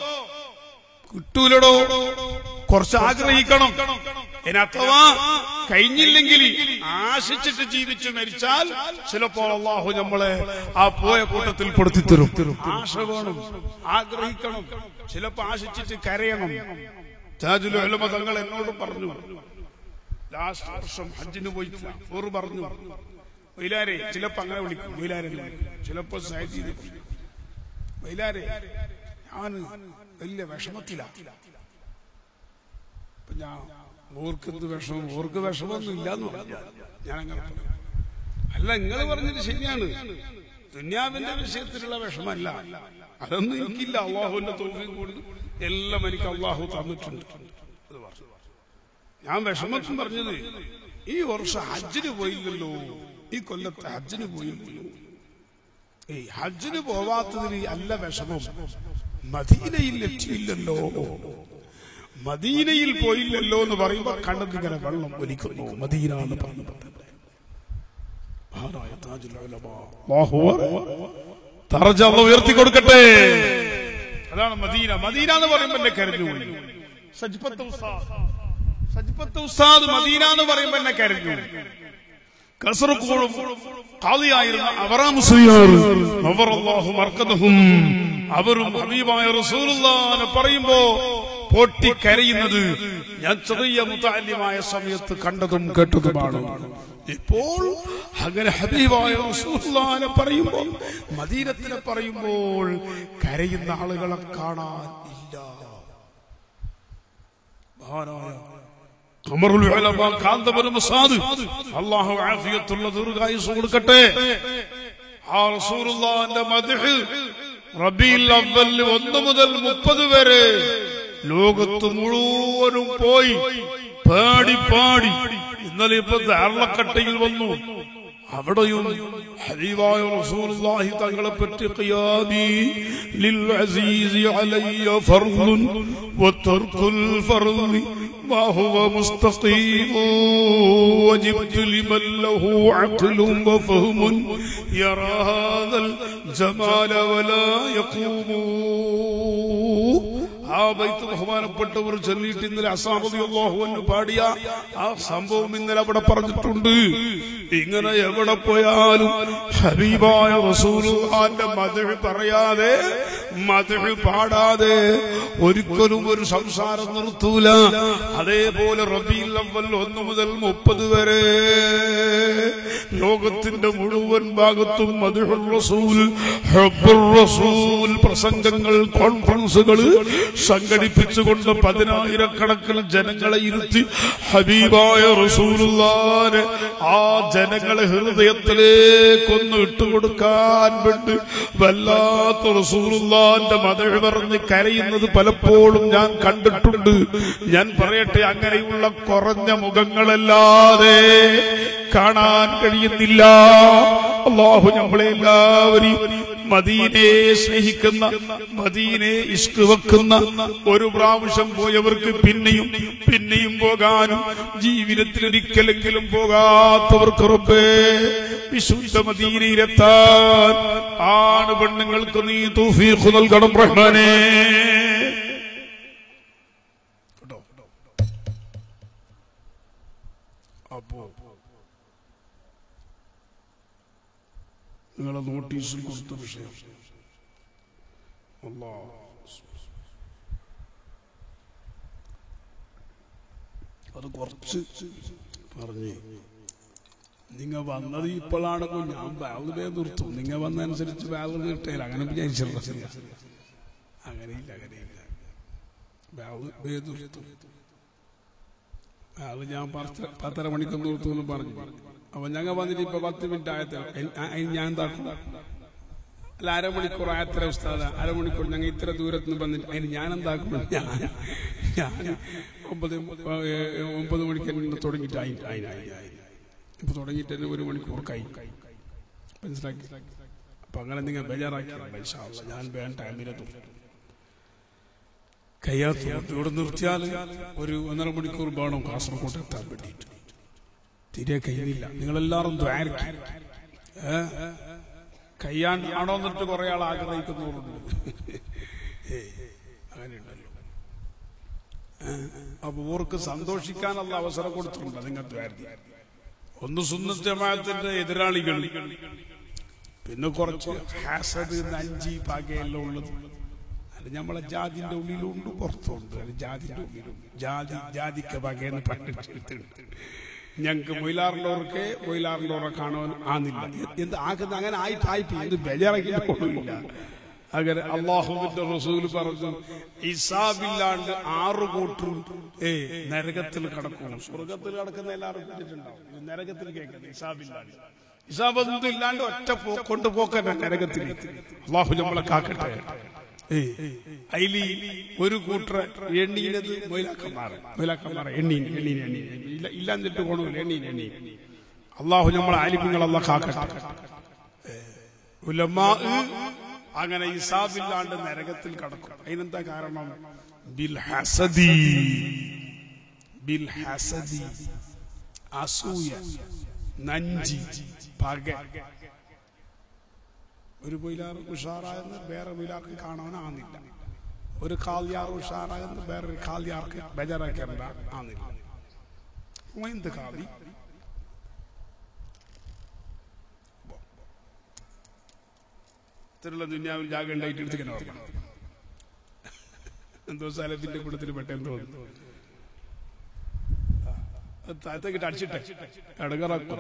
കിട്ടൂലടോ കുറച്ച് ആഗ്രഹിക്കണം ഇനി അഥവാ കഴിഞ്ഞില്ലെങ്കിൽ ആശിച്ചിട്ട് ജീവിച്ച് മരിച്ചാൽ ചിലപ്പോൾ അള്ളാഹു നമ്മളെ ആ പോയ കൂട്ടത്തിൽ പെടുത്തിത്തരും ആശ വേണം ആഗ്രഹിക്കണം ചിലപ്പോ ആശിച്ചിട്ട് കരയണം താജുൽ ഉലമ തങ്ങൾ എന്നോട് പറഞ്ഞു ലാസ്റ്റ് വർഷം ഹജ്ജിന് പോയി ഓറ് പറഞ്ഞു വൈലാരെ ചിലപ്പോ അങ്ങനെ വിളിക്കും വൈലാരെ ചിലപ്പോ സൈതി വൈലാരെ ഞാൻ വലിയ വിഷമത്തിലാ അപ്പൊ ഞാൻ ഓർക്കെന്ത് വിഷമം ഓർക്ക് വിഷമമൊന്നും ഇല്ലാന്ന് പറഞ്ഞു ഞാൻ അങ്ങനെ പറഞ്ഞു അല്ല നിങ്ങൾ പറഞ്ഞത് ശരിയാണ് ദുന്യാവിന്റെ വിഷയത്തിലുള്ള വിഷമല്ല അതൊന്നും എനിക്കില്ല അള്ളാഹുവിന്റെ തോഫിയും കൊണ്ട് എല്ലാം എനിക്ക് അള്ളാഹു തന്നിട്ടുണ്ട് അത് പറഞ്ഞു ഞാൻ വിഷമത്തിൽ പറഞ്ഞത് ഈ വർഷം ഹജ്ജിന് പോയില്ലല്ലോ ഈ കൊല്ലത്തെ ഹജ്ജിന് പോയില്ലല്ലോ ഏയ് ഹജ്ജിന് പോവാത്തതിന് അല്ല വിഷമം മദീനയിൽ എത്തിയില്ലല്ലോ മദീനയിൽ പോയില്ലല്ലോ എന്ന് പറയുമ്പോ കണ്ണതിങ്ങനെ വെള്ളം ഒലിക്കുന്നു മദീന എന്ന് പറയുമ്പോൾ തന്നെ മഹാനായ താജുൽ ഉലമാ. അല്ലാഹു തറജ അല്ലാഹ് ഉയർത്തി കൊടുക്കട്ടെ അതാണ് മദീന മദീന എന്ന് പറയുമ്പോൾ എന്നെ കരഞ്ഞു പോയി സജ്പത്ത് ഉസ്താദ് സജ്പത്ത് ഉസ്താദ് മദീന എന്ന് പറയുമ്പോൾ എന്നെ കരഞ്ഞു കസർക്കോളും കാളിയായിരുന്ന അവറാമുസിയാർ നവറല്ലാഹു മർക്കദഹും അവരും ഹബീബായ റസൂലുള്ളാഹിനെ പറയുമ്പോ പൊട്ടിക്കരയുന്നത് ഞാൻ ചെറിയ മുതാല്യമായ സമയത്ത് കണ്ടതും കേട്ടതുമാണ് ഇപ്പോൾ അങ്ങനെ ഹബീബായ റസൂലുള്ളാഹിനെ പറയുമ്പോൾ മദീനത്തിനെ പറയുമ്പോൾ കരയുന്ന ആളുകളെ കാണാൻ ഇല്ല മഹാനായ ഖമറുൽ ഉലമ കാന്തപുരം ഉസ്താദ് അല്ലാഹു ആഫിയത്തുള്ള ദീർഘായുസ് കൊടുക്കട്ടെ ആ റസൂലുള്ളാഹിന്റെ മദ്ഹ് റബീൽ അവ്വൽ ഒന്ന് മുതൽ മുപ്പത് വരെ ലോകത്ത് മുഴുവനും പോയി പാടി പാടി ഇന്നലെ ഇപ്പൊ ധാരണക്കട്ടയിൽ വന്നു അവിടെയും ഹബീബായ റസൂലുള്ളാഹി തങ്ങളെ പറ്റി ഖിയാദി ലിൽ അസീസി അലയ്യ ഫർദുൻ വതർക്കുൽ ഫർദി ما هو مستقيم وجبت لمن له عقل وفهم يرى هذا الجمال ولا يقوم ആ ബൈത്ത് ബഹുമാനപ്പെട്ടവർ ചൊല്ലിയിട്ട് ഇന്നലെ അസാമതി അള്ളാഹുവിന് പാടിയ ആ സംഭവം ഇന്നലെ അവിടെ പറഞ്ഞിട്ടുണ്ട് ഇങ്ങനെ എവിടെ പോയാലും ഹബീബായ റസൂലുള്ളാന്റെ മധു പറയാതെ മധു പാടാതെ ഒരിക്കലും ഒരു സംസാരം നിർത്തൂല അതേപോലെ റബീൽ അവൽ ഒന്ന് മുതൽ മുപ്പത് വരെ ലോകത്തിന്റെ മുഴുവൻ ഭാഗത്തും മധുഹുൽ റസൂൽ ഹബ്ബുർ റസൂൽ പ്രസംഗങ്ങൾ കോൺഫറൻസുകൾ സംഘടിപ്പിച്ചുകൊണ്ട് പതിനായിരക്കണക്കിന് ജനങ്ങളെ ഇരുത്തി ഹബീബായ റസൂലുള്ളാനെ ആ ജനങ്ങളെ ഹൃദയത്തിലേക്കൊന്ന് ഇട്ടുകൊടുക്കാൻ വേണ്ടി വല്ലാത്ത റസൂലുള്ളാന്റെ മതഴ പറഞ്ഞ് കരയുന്നത് പലപ്പോഴും ഞാൻ കണ്ടിട്ടുണ്ട് ഞാൻ പറയട്ടെ അങ്ങനെയുള്ള കുറഞ്ഞ മുഖങ്ങളല്ലാതെ കാണാൻ കഴിയുന്നില്ല അള്ളാഹു നമ്മളെ എല്ലാവരെയും മദീനയെ സ്നേഹിക്കുന്ന മദീനയെ ഇഷ്ക് വെക്കുന്ന ഒരു പ്രാവശ്യം പോയവർക്ക് പിന്നെയും പിന്നെയും പോകാനും ജീവിതത്തിൽ ഒരിക്കലെങ്കിലും പോകാത്തവർക്ക് റബ്ബേ വിശുദ്ധ മദീനയിലെത്താൻ ആണ് പെണ്ണുങ്ങൾക്ക് നീ തൗഫീഖ് നൽകണം റഹ്മാനേ കേട്ടോ അപ്പോ നിങ്ങളെ നോട്ടീസിൽ കൊടുത്ത വിഷയം അല്ലാ അത് കുറച്ച് പറഞ്ഞേ നിങ്ങ വന്നത് ഇപ്പോഴാണെങ്കിൽ ഞാൻ ബാഗ് നിർത്തും നിങ്ങ വന്നതനുസരിച്ച് ബാഗ് നിർത്തേല അങ്ങനെ വിചാരിച്ചില്ല അങ്ങനെയില്ല അങ്ങനെയില്ല ബാഗ് നിർത്തും അത് ഞാൻ പത്ത് പത്തര മണിക്ക് നിർത്തും എന്ന് പറഞ്ഞു അപ്പൊ ഞങ്ങൾ വന്നിട്ട് ഇപ്പൊ പത്ത് മിനിറ്റ് ആയത്ര ഞാൻ എന്താക്കും അല്ല അരമണിക്കൂർ ആയത്ര ഉസ്താദ അരമണിക്കൂർ ഞങ്ങൾ ഇത്ര ദൂരത്ത് നിന്ന് വന്നിട്ട് അതിന് ഞാൻ എന്താക്കും ഞാൻ ഞാൻ ഒമ്പത് ഏ, ഒമ്പത് മണിക്ക് എന്നെ തുടങ്ങിയിട്ട് ആയി ആയി ആയി ആയി ഇപ്പൊ തുടങ്ങിയിട്ട് തന്നെ ഒരു മണിക്കൂർ കൈ മനസ്സിലാക്കി അപ്പൊ അങ്ങനെ നിങ്ങൾ ബേജാറാക്കി ഇൻഷാ അല്ലാ, ഞാൻ വേണ്ട ടൈമിലെത്തും കയ്യാത്ത ഇവിടെ നിർത്തിയാൽ ഒരു ഒന്നര മണിക്കൂർ വേണം കാസർഗോഡ് എത്താൻ വേണ്ടിയിട്ട് തീരെ കഴിയുന്നില്ല നിങ്ങളെല്ലാവരും ദ്വാരക്കും കയ്യാൻ ആണോ എന്നിട്ട് കുറെ ആൾ ആഗ്രഹിക്കുന്നവരുണ്ട് ഏയ്, അങ്ങനെയുണ്ടല്ലോ ഏ, അപ്പൊ ഓർക്ക് സന്തോഷിക്കാനുള്ള അവസരം കൊടുത്തിട്ടുണ്ട് നിങ്ങൾ ദ്വാരത്തി ഒന്ന് സുന്നത്ത് ജമാഅത്തിന്റെ എതിരാളികൾ പിന്നെ കുറച്ച് ഹാസദ് നഞ്ചി പാകയെല്ലാം ഉള്ളത് അത് നമ്മളെ ജാതിന്റെ ഉള്ളിലുണ്ട് പുറത്തുണ്ട് അത് ജാതിന്റെ ഉള്ളിലുണ്ട് ജാതി ജാതിക്ക് വകയെന്ന് പഠിച്ചെടുത്തുണ്ട് ഞങ്ങൾക്ക് മൊയിലാറിലോർക്ക് മൊയിലാറിലോറെ കാണുവാൻ ആന്നില്ല എന്ത് ആക്കുന്ന അങ്ങനെ ആയിട്ട് ആയിട്ട് എന്ത് ബേജാറാക്കിയിട്ട് പോകുന്നില്ല അങ്ങനെ അള്ളാഹുവിന്റെ റസൂൽ പറഞ്ഞു ഇസാബില്ലാണ്ട് ആറ് കൂട്ടർ ഏ നരകത്തിൽ കിടക്കും സ്വർഗത്തിൽ കിടക്കുന്ന എല്ലാവരും കേട്ടിട്ടുണ്ടാവും ഇത് നരകത്തിൽ കേൾക്കുന്നത് ഇസാബില്ലാണ്ട് ഇസാബൊന്നും ഇല്ലാണ്ട് ഒറ്റ പോ- കൊണ്ടുപോക്കന്നെ നരകത്തിൽ അള്ളാഹു നമ്മളെ കാക്കട്ടെ ഏ അതില് ഒരു കൂട്ടർ എണ്ണീനത് മൊയിലാക്കന്മാർ മൊയിലാക്കന്മാർ എണ്ണീൻ എണ്ണീൻ എണ്ണീൻ ഇല്ല ഇല്ലാന്നിട്ട് ഗുണമില്ല എണ്ണീൻ എണ്ണീൻ അള്ളാഹു നമ്മളെ ആലിമ്യങ്ങൾ അല്ല കാക്കട്ടെ ഉലമാ അങ്ങനെ ഇസാബില്ലാണ്ട് നരകത്തിൽ കടക്കും അതിനെന്താ കാരണം ബിൽ ഹസദി ബിൽ ഹസദി അസൂയ നഞ്ചി പക ഒരു മൊയിലാർ ഉഷാറായെന്ന് വേറെ മൊയിലാർക്ക് കാണാനാകുന്നില്ല ഒരു കാൽയാർ ഉഷാറായെന്ന് വേറൊരു കാൽയാർക്ക് ബജറാക്കേണ്ട ആന്നില്ല അപ്പൊ എന്ത് കാതി ഇത്തരമുള്ള ദുന്യാവിൽ ജാഗ ഉണ്ടായിട്ട് എടുത്തിങ്ങനെ ഓർക്കണം എന്തോ സ്ഥലത്തിന്റെ കൂട്ടത്തിൽ പെട്ടെന്ന് തോന്നുന്നു താഴത്തേക്കിട്ട് അടിച്ചിട്ടെ ഇടങ്ങറാക്കും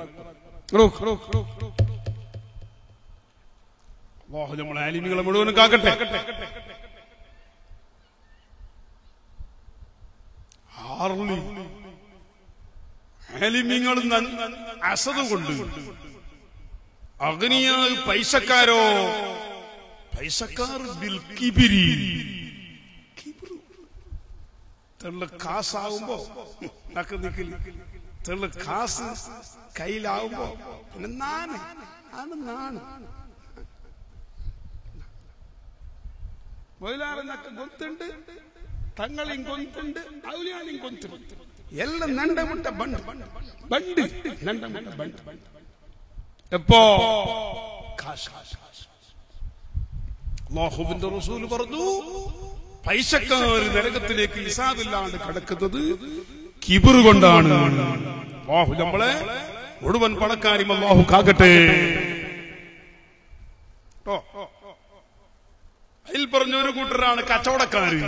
അള്ളാഹു നമ്മളെ ആലിമികളെ മുഴുവനും കാക്കട്ടെ ആർലി ആലിമിങ്ങൾ അസത് കൊണ്ട് അഗ്നിയാൽ പൈസക്കാരോ പൈസക്കാർ ബിൽ കിബിരി കിബിറ്. തെള്ള് കാസാവുമ്പോ നക്ക് നിക്കില്ല തെള്ള് കാസ് കയ്യിലാവുമ്പോ പിന്നെ നാണ് ആണ് നാണ് ಮೊದಲಾರನಕ್ಕ ಗೊತ್ತುಂಟು ತಂಗಳಿಂಗ್ ಗೊತ್ತುಂಟು ಅವಲಿಯಾನಿಂಗ್ ಗೊತ್ತುಂಟು ಎಲ್ಲ ನಂಡ ಮುಟ್ಟ ಬಂಡ್ ಬಂಡ್ ನಂಡ ಮುಟ್ಟ ಬಂಡ್ എപ്പോ കാശ് അള്ളാഹുവിന്റെ റസൂൽ പറഞ്ഞു പൈസക്കാര് നരകത്തിലേക്ക് ഹിസാബില്ലാണ്ട് കിടക്കുന്നത് കിബിറ് കൊണ്ടാണ് അള്ളാഹു നമ്മളെ മുഴുവൻ പണക്കാരും അള്ളാഹു കാക്കട്ടെ ട്ടോ. അതിൽ പറഞ്ഞ ഒരു കൂട്ടരാണ് കച്ചവടക്കാര്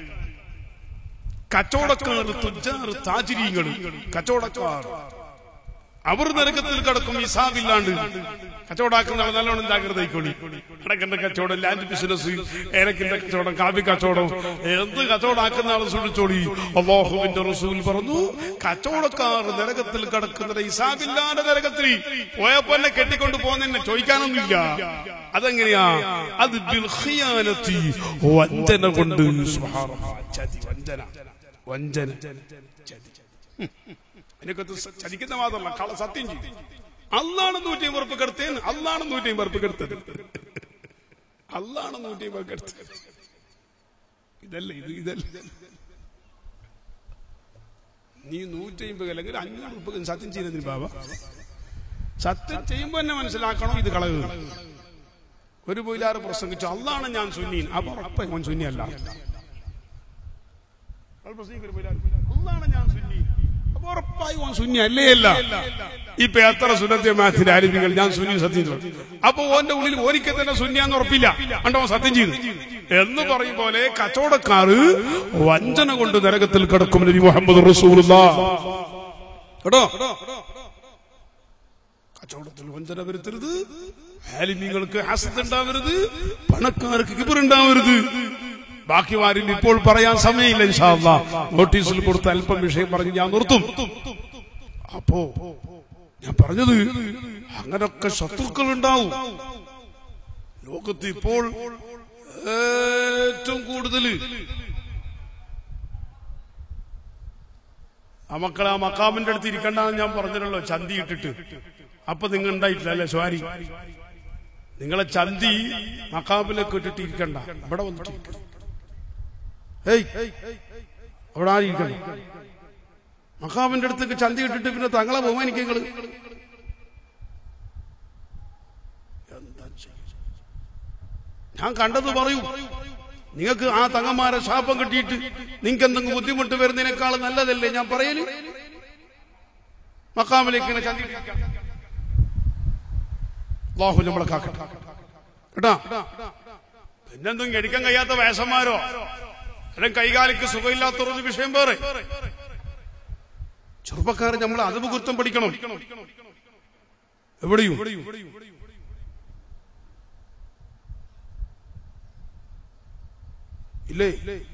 കച്ചവടക്കാർ തുജാർ താജിരികൾ കച്ചവടക്കാർ അവർ നരകത്തിൽ കിടക്കും ഹിസാബില്ലാണ്ട് കച്ചവടാക്കുന്ന ആൾ നല്ലോണം ജാഗ്രത ആയിക്കോളി അടക്കന്റെ കച്ചവടം ലാൻഡ് ബിസിനസ് ഏലക്കിന്റെ കച്ചവടം കാവി കച്ചവടം എന്ത് കച്ചവടാക്കുന്ന ആൾ സൂക്ഷിച്ചോളി അള്ളാഹുവിന്റെ റസൂൽ പറഞ്ഞു കച്ചവടക്കാർ നരകത്തിൽ കിടക്കുന്ന ഹിസാബില്ലാണ്ട് നരകത്തിൽ പോയപ്പോ എന്നെ കെട്ടിക്കൊണ്ട് പോകുന്നതിനെ ചോദിക്കാനൊന്നുമില്ല അതെങ്ങനെയാ അത് ബിൽഖിയാനത്തി വഞ്ചന കൊണ്ട് സുബ്ഹാനല്ലാഹ്. ചതി വഞ്ചന വഞ്ചന ചതി എനിക്കത് ചതിക്കുന്ന മാത്രമല്ല കള സത്യം ചെയ്തു അള്ളാണ് നൂറ്റി അമ്പത് കെടുത്തേന്ന് അള്ളാണ് നൂറ്റി അമ്പത് കെടുത്തത് അള്ളാണ് നൂറ്റി അമ്പത് കെടുത്തത് ഇതല്ല ഇത് ഇതല്ല നീ നൂറ്റി അമ്പത് അല്ലെങ്കിൽ അഞ്ഞൂറ് ഉറുപ്പ് സത്യം ചെയ്തതിന് ബാബ സത്യം ചെയ്യുമ്പോ തന്നെ മനസ്സിലാക്കണം ഇത് കളവ് ഒരു പോയിലാറ് പ്രസംഗിച്ചു അള്ളാണ് ഞാൻ സുന്നീൻ അപ്പൊ ഉറപ്പായി അവൻ സുന്നിയല്ല അയാൾ പ്രസംഗിക്കും ഒരു പോയിലാറ്. അള്ളാണ് ഞാൻ സുന്നി അപ്പൊ ഉറപ്പായി ഓൻ സുന്നി അല്ലേ അല്ല ഇപ്പൊ എത്ര സുന്നത്തെ മാത്തിന്റെ ആലിമികൾ ഞാൻ സുന്നി സത്യം ചെയ്തു അപ്പൊ ഓന്റെ ഉള്ളിൽ ഒരിക്കൽ തന്നെ സുന്നിയാന്ന് ഉറപ്പില്ല കണ്ടോ സത്യം ചെയ്തു എന്ന് പറയും പോലെ കച്ചവടക്കാര് വഞ്ചന കൊണ്ട് നരകത്തിൽ കിടക്കും നബി മുഹമ്മദ് റസൂലുള്ള കേട്ടോ കച്ചവടത്തിൽ വഞ്ചന വരുത്തരുത് ആലിമ്യങ്ങൾക്ക് ഹസത്ത് ഉണ്ടാവരുത് പണക്കാർക്ക് കിബറുണ്ടാവരുത് ബാക്കി വാരിൽ ഇപ്പോൾ പറയാൻ സമയമില്ല ഇൻഷാല്ല നോട്ടീസിൽ കൊടുത്ത അല്പം വിഷയം പറഞ്ഞ് ഞാൻ നിർത്തും അപ്പോ ഞാൻ പറഞ്ഞത് അങ്ങനൊക്കെ ശത്രുക്കൾ ഉണ്ടാവും ലോകത്ത് ഇപ്പോൾ ഏറ്റവും കൂടുതൽ ആ മക്കളെ ആ മക്കാമിന്റെ അടുത്ത് ഇരിക്കണ്ടെന്ന് ഞാൻ പറഞ്ഞല്ലോ ചന്തി ഇട്ടിട്ട് അപ്പൊ നിങ്ങൾ ഉണ്ടായിട്ടില്ല അല്ലെ സ്വാരി നിങ്ങളെ ചന്തി മക്കാമിലേക്ക് ഇട്ടിട്ട് ഇരിക്കണ്ട ഇവിടെ വന്നിട്ട് ഇരിക്കണം ഏയ് അവിടെ ആരും ഇരിക്കണം മക്കാമിന്റെ അടുത്തേക്ക് ചന്തി ഇട്ടിട്ട് പിന്നെ തങ്ങളെ ബഹുമാനിക്കുക നിങ്ങള് എന്താ ചെയ്യുക? ഞാൻ കണ്ടത് പറയൂ നിങ്ങൾക്ക് ആ തങ്ങന്മാരെ ശാപം കിട്ടിയിട്ട് നിങ്ങൾക്ക് എന്തെങ്കിലും ബുദ്ധിമുട്ട് വരുന്നതിനേക്കാൾ നല്ലതല്ലേ ഞാൻ പറയല് മക്കാമിലേക്ക് ഇങ്ങനെ ചന്തി ഇട്ടിരിക്കാം. അള്ളാഹു നമ്മളെ കാക്കട്ടെ കേട്ടാ പിന്നെന്തും എടുക്കാൻ കഴിയാത്ത വേഷന്മാരോ അല്ലെങ്കിൽ കൈകാലിക്ക് സുഖമില്ലാത്തവരൊരു വിഷയം വേറെ ചെറുപ്പക്കാർ നമ്മൾ അതവ് കുറ്റം പഠിക്കണം എവിടെയും ഇല്ലേ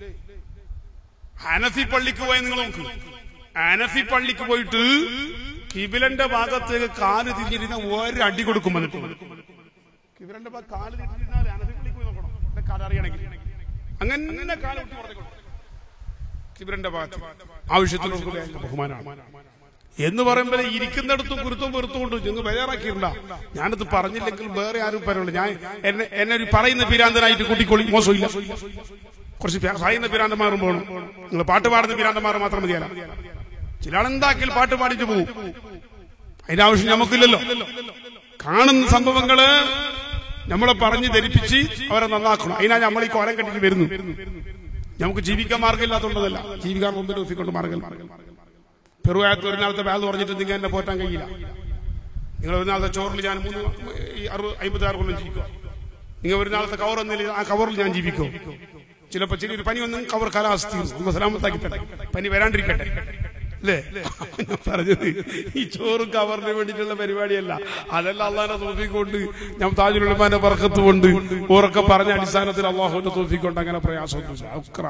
അനഫി പള്ളിക്ക് പോയി നിങ്ങൾ നോക്ക് അനഫി പള്ളിക്ക് പോയിട്ട് കിബിലന്റെ ഭാഗത്തേക്ക് കാല് തിരിഞ്ഞിരുന്ന ഒരടി കൊടുക്കും വന്നിട്ട് കിബിലന്റെ ഭാഗത്ത് കാല് തിരിഞ്ഞിരുന്നാൽ അനഫി പള്ളിക്ക് പോയി നോക്കണം എന്റെ കാല് അറിയണമെങ്കിൽ അങ്ങനെ കാല് വിട്ട് പുറത്തേക്ക് കൊടുക്കും. കിബിലന്റെ ഭാഗത്ത് ആവശ്യത്തിനുള്ള ബഹുമാനമാണ് എന്ന് പറയുമ്പോൾ ഇരിക്കുന്നിടത്തും കുരുത്തവും വെറുത്തുകൊണ്ട് നിങ്ങൾ ബേജാറാക്കിയിട്ടുണ്ട ഞാനത് പറഞ്ഞില്ലെങ്കിൽ വേറെ ആരും പറയുള്ളൂ ഞാൻ എന്നെ എന്നെ ഒരു പറയുന്ന പിരാന്തനായിട്ട് കൂട്ടിക്കൊള്ളി മോശമില്ല കുറച്ച് പേ- പറയുന്ന പിരാന്തന്മാരും പോകണം നിങ്ങൾ പാട്ട് പാടുന്ന പിരാന്തന്മാർ മാത്രം മതിയല്ല ചില ആളെന്താക്കിയാൽ പാട്ട് പാടിയിട്ട് പോകും അതിന്റെ ആവശ്യം നമുക്കില്ലല്ലോ കാണുന്ന സംഭവങ്ങള് നമ്മളെ പറഞ്ഞ് ധരിപ്പിച്ച് അവരെ നന്നാക്കണം അതിനാ നമ്മൾ ഈ കോലം കെട്ടിട്ട് വരുന്നു നമുക്ക് ജീവിക്കാൻ മാർഗമില്ലാത്തതുകൊണ്ടല്ല ജീവിക്കാൻ മുമ്പിൽ ഒഫിക്കൊണ്ട് മാർഗം പെറുവായത്ത് ഒരു നാളത്തെ ബാഗ് പറഞ്ഞിട്ട് നിങ്ങൾ എന്നെ പോറ്റാൻ കഴിയില്ല നിങ്ങൾ ഒരു നാളത്തെ ചോറിൽ ഞാൻ മൂന്ന് ഈ അറുപത് അമ്പത്താറ് കൊല്ലം ജീവിക്കും നിങ്ങൾ ഒരു നാളത്തെ കവർ എന്നില്ല ആ കവറിൽ ഞാൻ ജീവിക്കും ചിലപ്പോ ചെറിയൊരു പനി വന്നും കവർ കാലാവസ്ഥ സലാമത്താക്കി തരാം പനി വരാണ്ടിരിക്കട്ടെ അല്ലേ ഞാൻ പറഞ്ഞത് ഈ ചോറും കവറിന് വേണ്ടിയിട്ടുള്ള പരിപാടിയല്ല അതെല്ലാം അള്ളാഹിനെ തോഫിക്കൊണ്ട് ഞാൻ താജുലുമാന്റെ പറക്കത്ത് കൊണ്ട് ഉറക്കെ പറഞ്ഞ അടിസ്ഥാനത്തിൽ അള്ളാഹുവിന്റെ തോഫിക്കൊണ്ട് അങ്ങനെ പ്രയാസമൊന്നും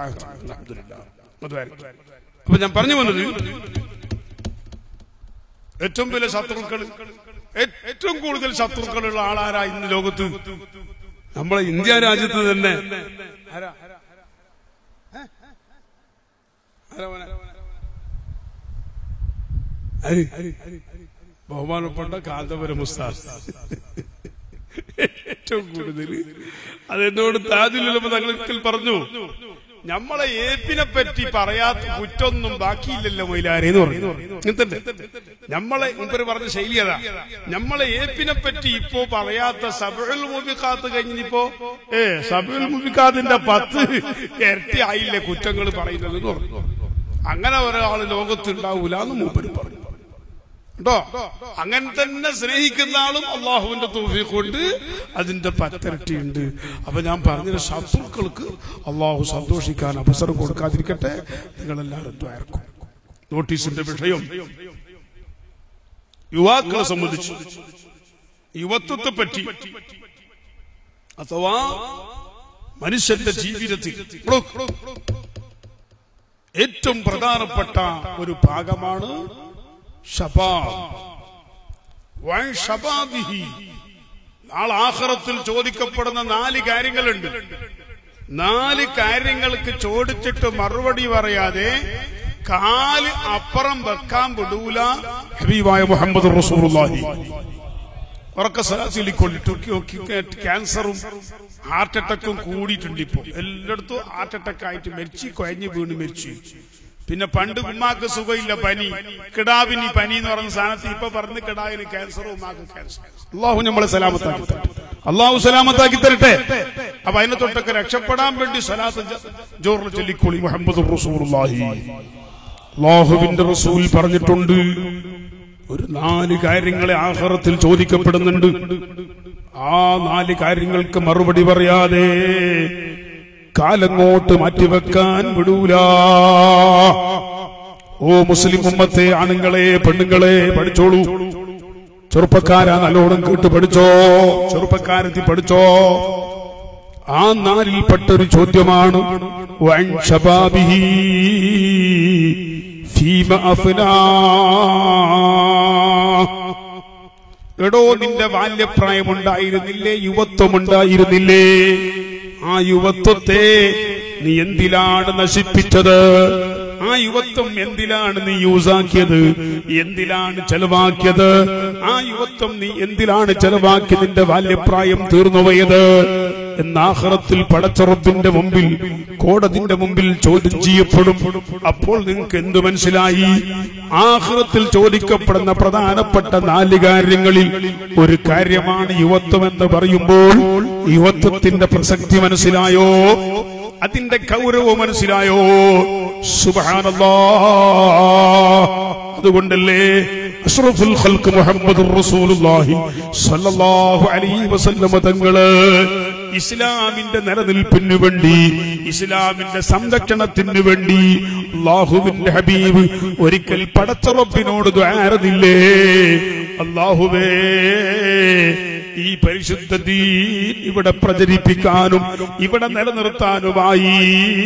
അപ്പൊ ഞാൻ പറഞ്ഞു വന്നത് ഏറ്റവും വലിയ ശത്രുക്കൾ ഏ- ഏറ്റവും കൂടുതൽ ശത്രുക്കളുള്ള ആളാരാ ഇന്ന് ലോകത്ത് നമ്മളെ ഇന്ത്യ രാജ്യത്ത് തന്നെ ആരാ? ഏ? ആരാ മോനെ? ആര്? ബഹുമാനപ്പെട്ട കാന്തപുരം ഉസ്താദ് ഏറ്റവും കൂടുതൽ അതെന്നോട് താജുലുള്ള തങ്ങൾ പറഞ്ഞു നമ്മളെ ഏപ്പിനെ പറ്റി പറയാത്ത കുറ്റൊന്നും ബാക്കിയില്ലല്ലോ മൊയിലാരെ എന്ന് പറഞ്ഞു ഇങ്ങനത്തെ നമ്മളെ മുമ്പര് പറഞ്ഞ ശൈലി അതാ നമ്മളെ ഏപ്പിനെ പറ്റി ഇപ്പോ പറയാത്ത സബുൽ മുബിക്കാത്ത് കഴിഞ്ഞിപ്പോ ഏ സബുൽ മുബിക്കാത്തിന്റെ പത്ത് ഇരട്ടി ആയില്ലേ കുറ്റങ്ങൾ പറയുന്നത് എന്ന് പറഞ്ഞു അങ്ങനെ ഒരാൾ ലോകത്തുണ്ടാവൂല എന്ന് മൂപ്പര് പറഞ്ഞു കേട്ടോ അങ്ങനെ തന്നെ സ്നേഹിക്കുന്ന ആളും അള്ളാഹുവിന്റെ തോഫീഖ് കൊണ്ട് അതിന്റെ പത്തിരട്ടിയുണ്ട് അപ്പൊ ഞാൻ പറഞ്ഞ ശത്രുക്കൾക്ക് അള്ളാഹു സന്തോഷിക്കാൻ അവസരം കൊടുക്കാതിരിക്കട്ടെ നിങ്ങളെല്ലാവരും ദ്വാരക്കും നോട്ടീസിന്റെ വിഷയം യുവാക്കളെ സംബന്ധിച്ച് യുവത്വത്തെ പറ്റി അഥവാ മനുഷ്യന്റെ ജീവിതത്തിൽ ഏറ്റവും പ്രധാനപ്പെട്ട ഒരു ഭാഗമാണ് ഷബാബ് വൻ ഷബാബിഹി നാളെ ആഖിറത്തിൽ ചോദിക്കപ്പെടുന്ന നാല് കാര്യങ്ങളുണ്ട് നാല് കാര്യങ്ങൾക്ക് ചോദിച്ചിട്ട് മറുപടി പറയാതെ കാല് അപ്പുറം വെക്കാൻ വിടൂല ഹബീബായ മുഹമ്മദ് റസൂലുള്ളാഹി ഉറക്ക സലാസിലിക്കൊള്ളിട്ട് ക്യാൻസറും ഹാർട്ട് അറ്റാക്കും കൂടിയിട്ടുണ്ട് ഇപ്പൊ എല്ലായിടത്തും ഹാർട്ട് അറ്റാക്ക് ആയിട്ട് മരിച്ചു കൊയഞ്ഞു വീണ് മരിച്ചു പിന്നെ പണ്ട് ഉമ്മാക്ക് സുഖമില്ല പനി കിടാവിനി പനി എന്ന് പറഞ്ഞ സ്ഥാനത്ത് ഇപ്പൊ പറഞ്ഞ് കിടാവിന് ക്യാൻസർ ഉമ്മാക്ക് ക്യാൻസർ അള്ളാഹു നമ്മളെ സലാമത്താക്കി തരട്ടെ അള്ളാഹു സലാമത്താക്കി തരട്ടെ അപ്പൊ അതിനെ തൊട്ടൊക്കെ രക്ഷപ്പെടാൻ വേണ്ടി സലാത്ത് ജോറിൽ ചൊല്ലിക്കോളി മുഹമ്മദ് റസൂലുള്ളാഹി അള്ളാഹുവിന്റെ റസൂൽ പറഞ്ഞിട്ടുണ്ട് ഒരു നാല് കാര്യങ്ങളെ ആഹാരത്തിൽ ചോദിക്കപ്പെടുന്നുണ്ട് ആ നാല് കാര്യങ്ങൾക്ക് മറുപടി പറയാതെ കാലങ്ങോട്ട് മാറ്റിവെക്കാൻ വിടൂല ഓ മുസ്ലിം ഉമ്മത്തെ ആണുങ്ങളെ പെണ്ണുങ്ങളെ പഠിച്ചോളൂ ചെറുപ്പക്കാരാ നല്ലോണം കേട്ട് പഠിച്ചോ ചെറുപ്പക്കാരെത്തി പഠിച്ചോ ആ നാലിൽപ്പെട്ടൊരു ചോദ്യമാണ് വൻ ഷബാബിഹി ഫീമ അഫ്നാ എടോ നിന്റെ ബാല്യപ്രായമുണ്ടായിരുന്നില്ലേ യുവത്വമുണ്ടായിരുന്നില്ലേ ആ യുവത്വത്തെ നീ എന്തിലാണ് നശിപ്പിച്ചത് ആ യുവത്വം എന്തിലാണ് നീ യൂസാക്കിയത് എന്തിലാണ് ചെലവാക്കിയത് ആ യുവത്വം നീ എന്തിലാണ് ചെലവാക്കി നിന്റെ ബാല്യപ്രായം തീർന്നുപോയത് എന്നാഹ്റത്തിൽ പടച്ചറപ്പിന്റെ മുമ്പിൽ കോടതിന്റെ മുമ്പിൽ ചോദ്യം ചെയ്യപ്പെടും അപ്പോൾ നിങ്ങൾക്ക് എന്തു മനസ്സിലായി ആഹ്റത്തിൽ ചോദിക്കപ്പെടുന്ന പ്രധാനപ്പെട്ട നാല് കാര്യങ്ങളിൽ ഒരു കാര്യമാണ് യുവത്വം എന്ന് പറയുമ്പോൾ യുവത്വത്തിന്റെ പ്രസക്തി മനസ്സിലായോ അതിന്റെ ഗൗരവം മനസ്സിലായോ സുബാനല്ലാ അതുകൊണ്ടല്ലേ അഷ്റഫുൽ ഖൽക്ക് മുഹമ്മദ് റസൂലുള്ളാഹി സ്വല്ലല്ലാഹു അലൈഹി വസല്ലമ തങ്ങള് ഇസ്ലാമിന്റെ നിലനിൽപ്പിന് വേണ്ടി ഇസ്ലാമിന്റെ സംരക്ഷണത്തിന് വേണ്ടി അള്ളാഹുവിന്റെ ഹബീബ് ഒരിക്കൽ പടച്ചറപ്പിനോട് ദ്വാരതില്ലേ അള്ളാഹുവേ ഈ പരിശുദ്ധ ദീൻ ഇവിടെ പ്രചരിപ്പിക്കാനും ഇവിടെ നിലനിർത്താനുമായി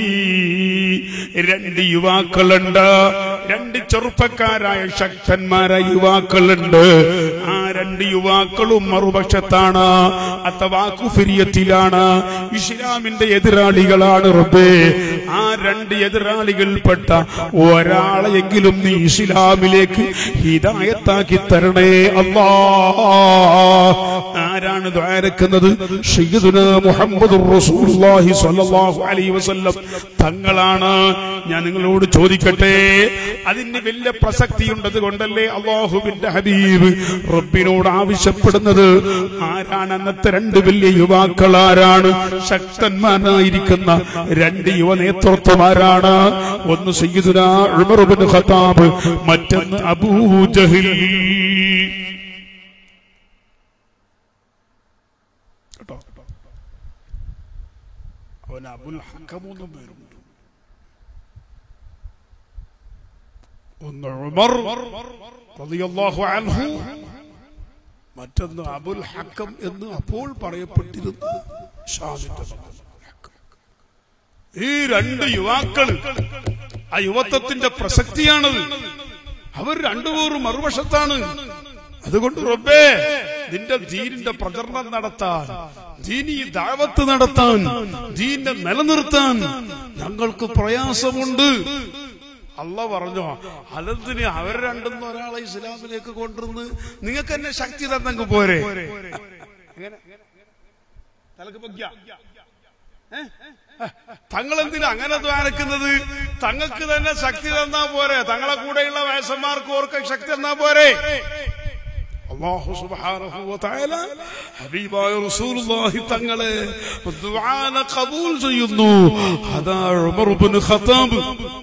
രണ്ട് യുവാക്കളുണ്ട് രണ്ട് ചെറുപ്പക്കാരായ ശക്തന്മാരായ യുവാക്കളുണ്ട് ആ രണ്ട് യുവാക്കളും മറുപക്ഷത്താണ് അഥവാ കുഫിരിയത്തിലാണ് ഇസ്ലാമിന്റെ എതിരാളികളാണ് റബ്ബേ ആ രണ്ട് എതിരാളികൾപ്പെട്ട ഒരാളെയെങ്കിലും നീ ഇസ്ലാമിലേക്ക് ഹിദായത്താക്കി തരണേ അല്ലാ ആരാണ് ദ്വാരക്കുന്നത് സയ്യിദുന മുഹമ്മദുർ റസൂലുള്ളാഹി സ്വല്ലല്ലാഹു അലൈഹി വസല്ലം തങ്ങളാണ് ഞാൻ നിങ്ങളോട് ചോദിക്കട്ടെ അതിന് വലിയ പ്രസക്തിയുണ്ടത് കൊണ്ടല്ലേ അള്ളാഹുവിന്റെ ഹബീബ് റബ്ബിനോട് ആവശ്യപ്പെടുന്നത് ആരാണ് അന്നത്തെ രണ്ട് വലിയ യുവാക്കൾ ആരാണ് ശക്തന്മാരായിരിക്കുന്ന രണ്ട് യുവ നേതൃത്വമാരാണ് ഒന്ന് സയ്യിദുന ഉമർ ഇബ്നു ഖത്താബ് മറ്റൊന്ന് അബൂജഹിൽ കേട്ടോ അവൻ അബുൽ ഹക്കമൂന്നും പേരുണ്ട് ഒന്ന് ഉമർ റളിയല്ലാഹു അൻഹു മറ്റൊന്ന് അബുൽ ഹക്കം എന്ന് അപ്പോൾ പറയപ്പെട്ടിരുന്നു ഷാമിന്റെ മകൻ ഹക്കം. ഈ രണ്ട് യുവാക്കൾ ആ യുവത്വത്തിന്റെ പ്രസക്തിയാണത് അവർ രണ്ടുപേരും മറുവശത്താണ് അതുകൊണ്ട് റബ്ബേ നിന്റെ ദീനിന്റെ പ്രചരണം നടത്താൻ ദീനി ദാവത്ത് നടത്താൻ ദീനെ നിലനിർത്താൻ ഞങ്ങൾക്ക് പ്രയാസമുണ്ട് അല്ല പറഞ്ഞു അതെന്തിന് അവർ രണ്ടും ഒരാളെ ഇസ്ലാമിലേക്ക് കൊണ്ടുവന്ന് നിങ്ങൾക്ക് തന്നെ ശക്തി തന്നെങ്കിൽ പോരെ എങ്ങനെ തലക്ക് പൊക്കിയ തങ്ങൾ എന്തിനാ അങ്ങനെ ദ്വാരക്കുന്നത് തങ്ങൾക്ക് തന്നെ ശക്തി തന്നാ പോരെ തങ്ങളെ കൂടെയുള്ള വയസ്സന്മാർക്ക് ഓർക്ക് ശക്തി തന്നാ പോരെ അള്ളാഹു സുബ്ഹാനഹു വ തആല ഹബീബായ റസൂലുള്ളാഹി തങ്ങളെ ദുആന ഖബൂൽ ചെയ്യുന്നു അതാ Umar ibn Khattab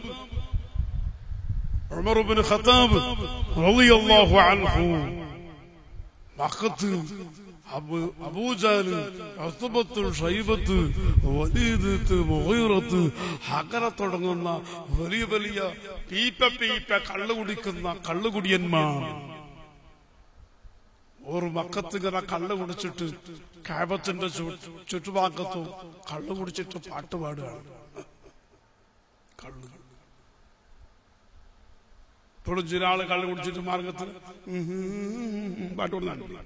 Umar ibn Khattab റളിയല്ലാഹു അൻഹു മക്കത്ത് അബു അബൂജാല് അസ്തബത്ത് ഷൈബത്ത് വലീദത്ത് മുഗീറത്ത് അങ്ങനെ തുടങ്ങുന്ന വലിയ വലിയ പീപ്പ പീപ്പ കള്ളു കുടിക്കുന്ന കള്ളുകുടിയന്മാർ ഒരു മക്കത്ത് ഇങ്ങനെ കള്ളു കുടിച്ചിട്ട് കാബത്തിന്റെ ചുറ്റുഭാഗത്തും കള്ളു കുടിച്ചിട്ട് പാട്ട് പാടുകയാണ് കള്ളു ഇപ്പോഴും ചില ആള് കള്ളു കുടിച്ചിട്ട് മാർഗത്തിൽ പാട്ട് കൊടുക്കുന്നുണ്ട്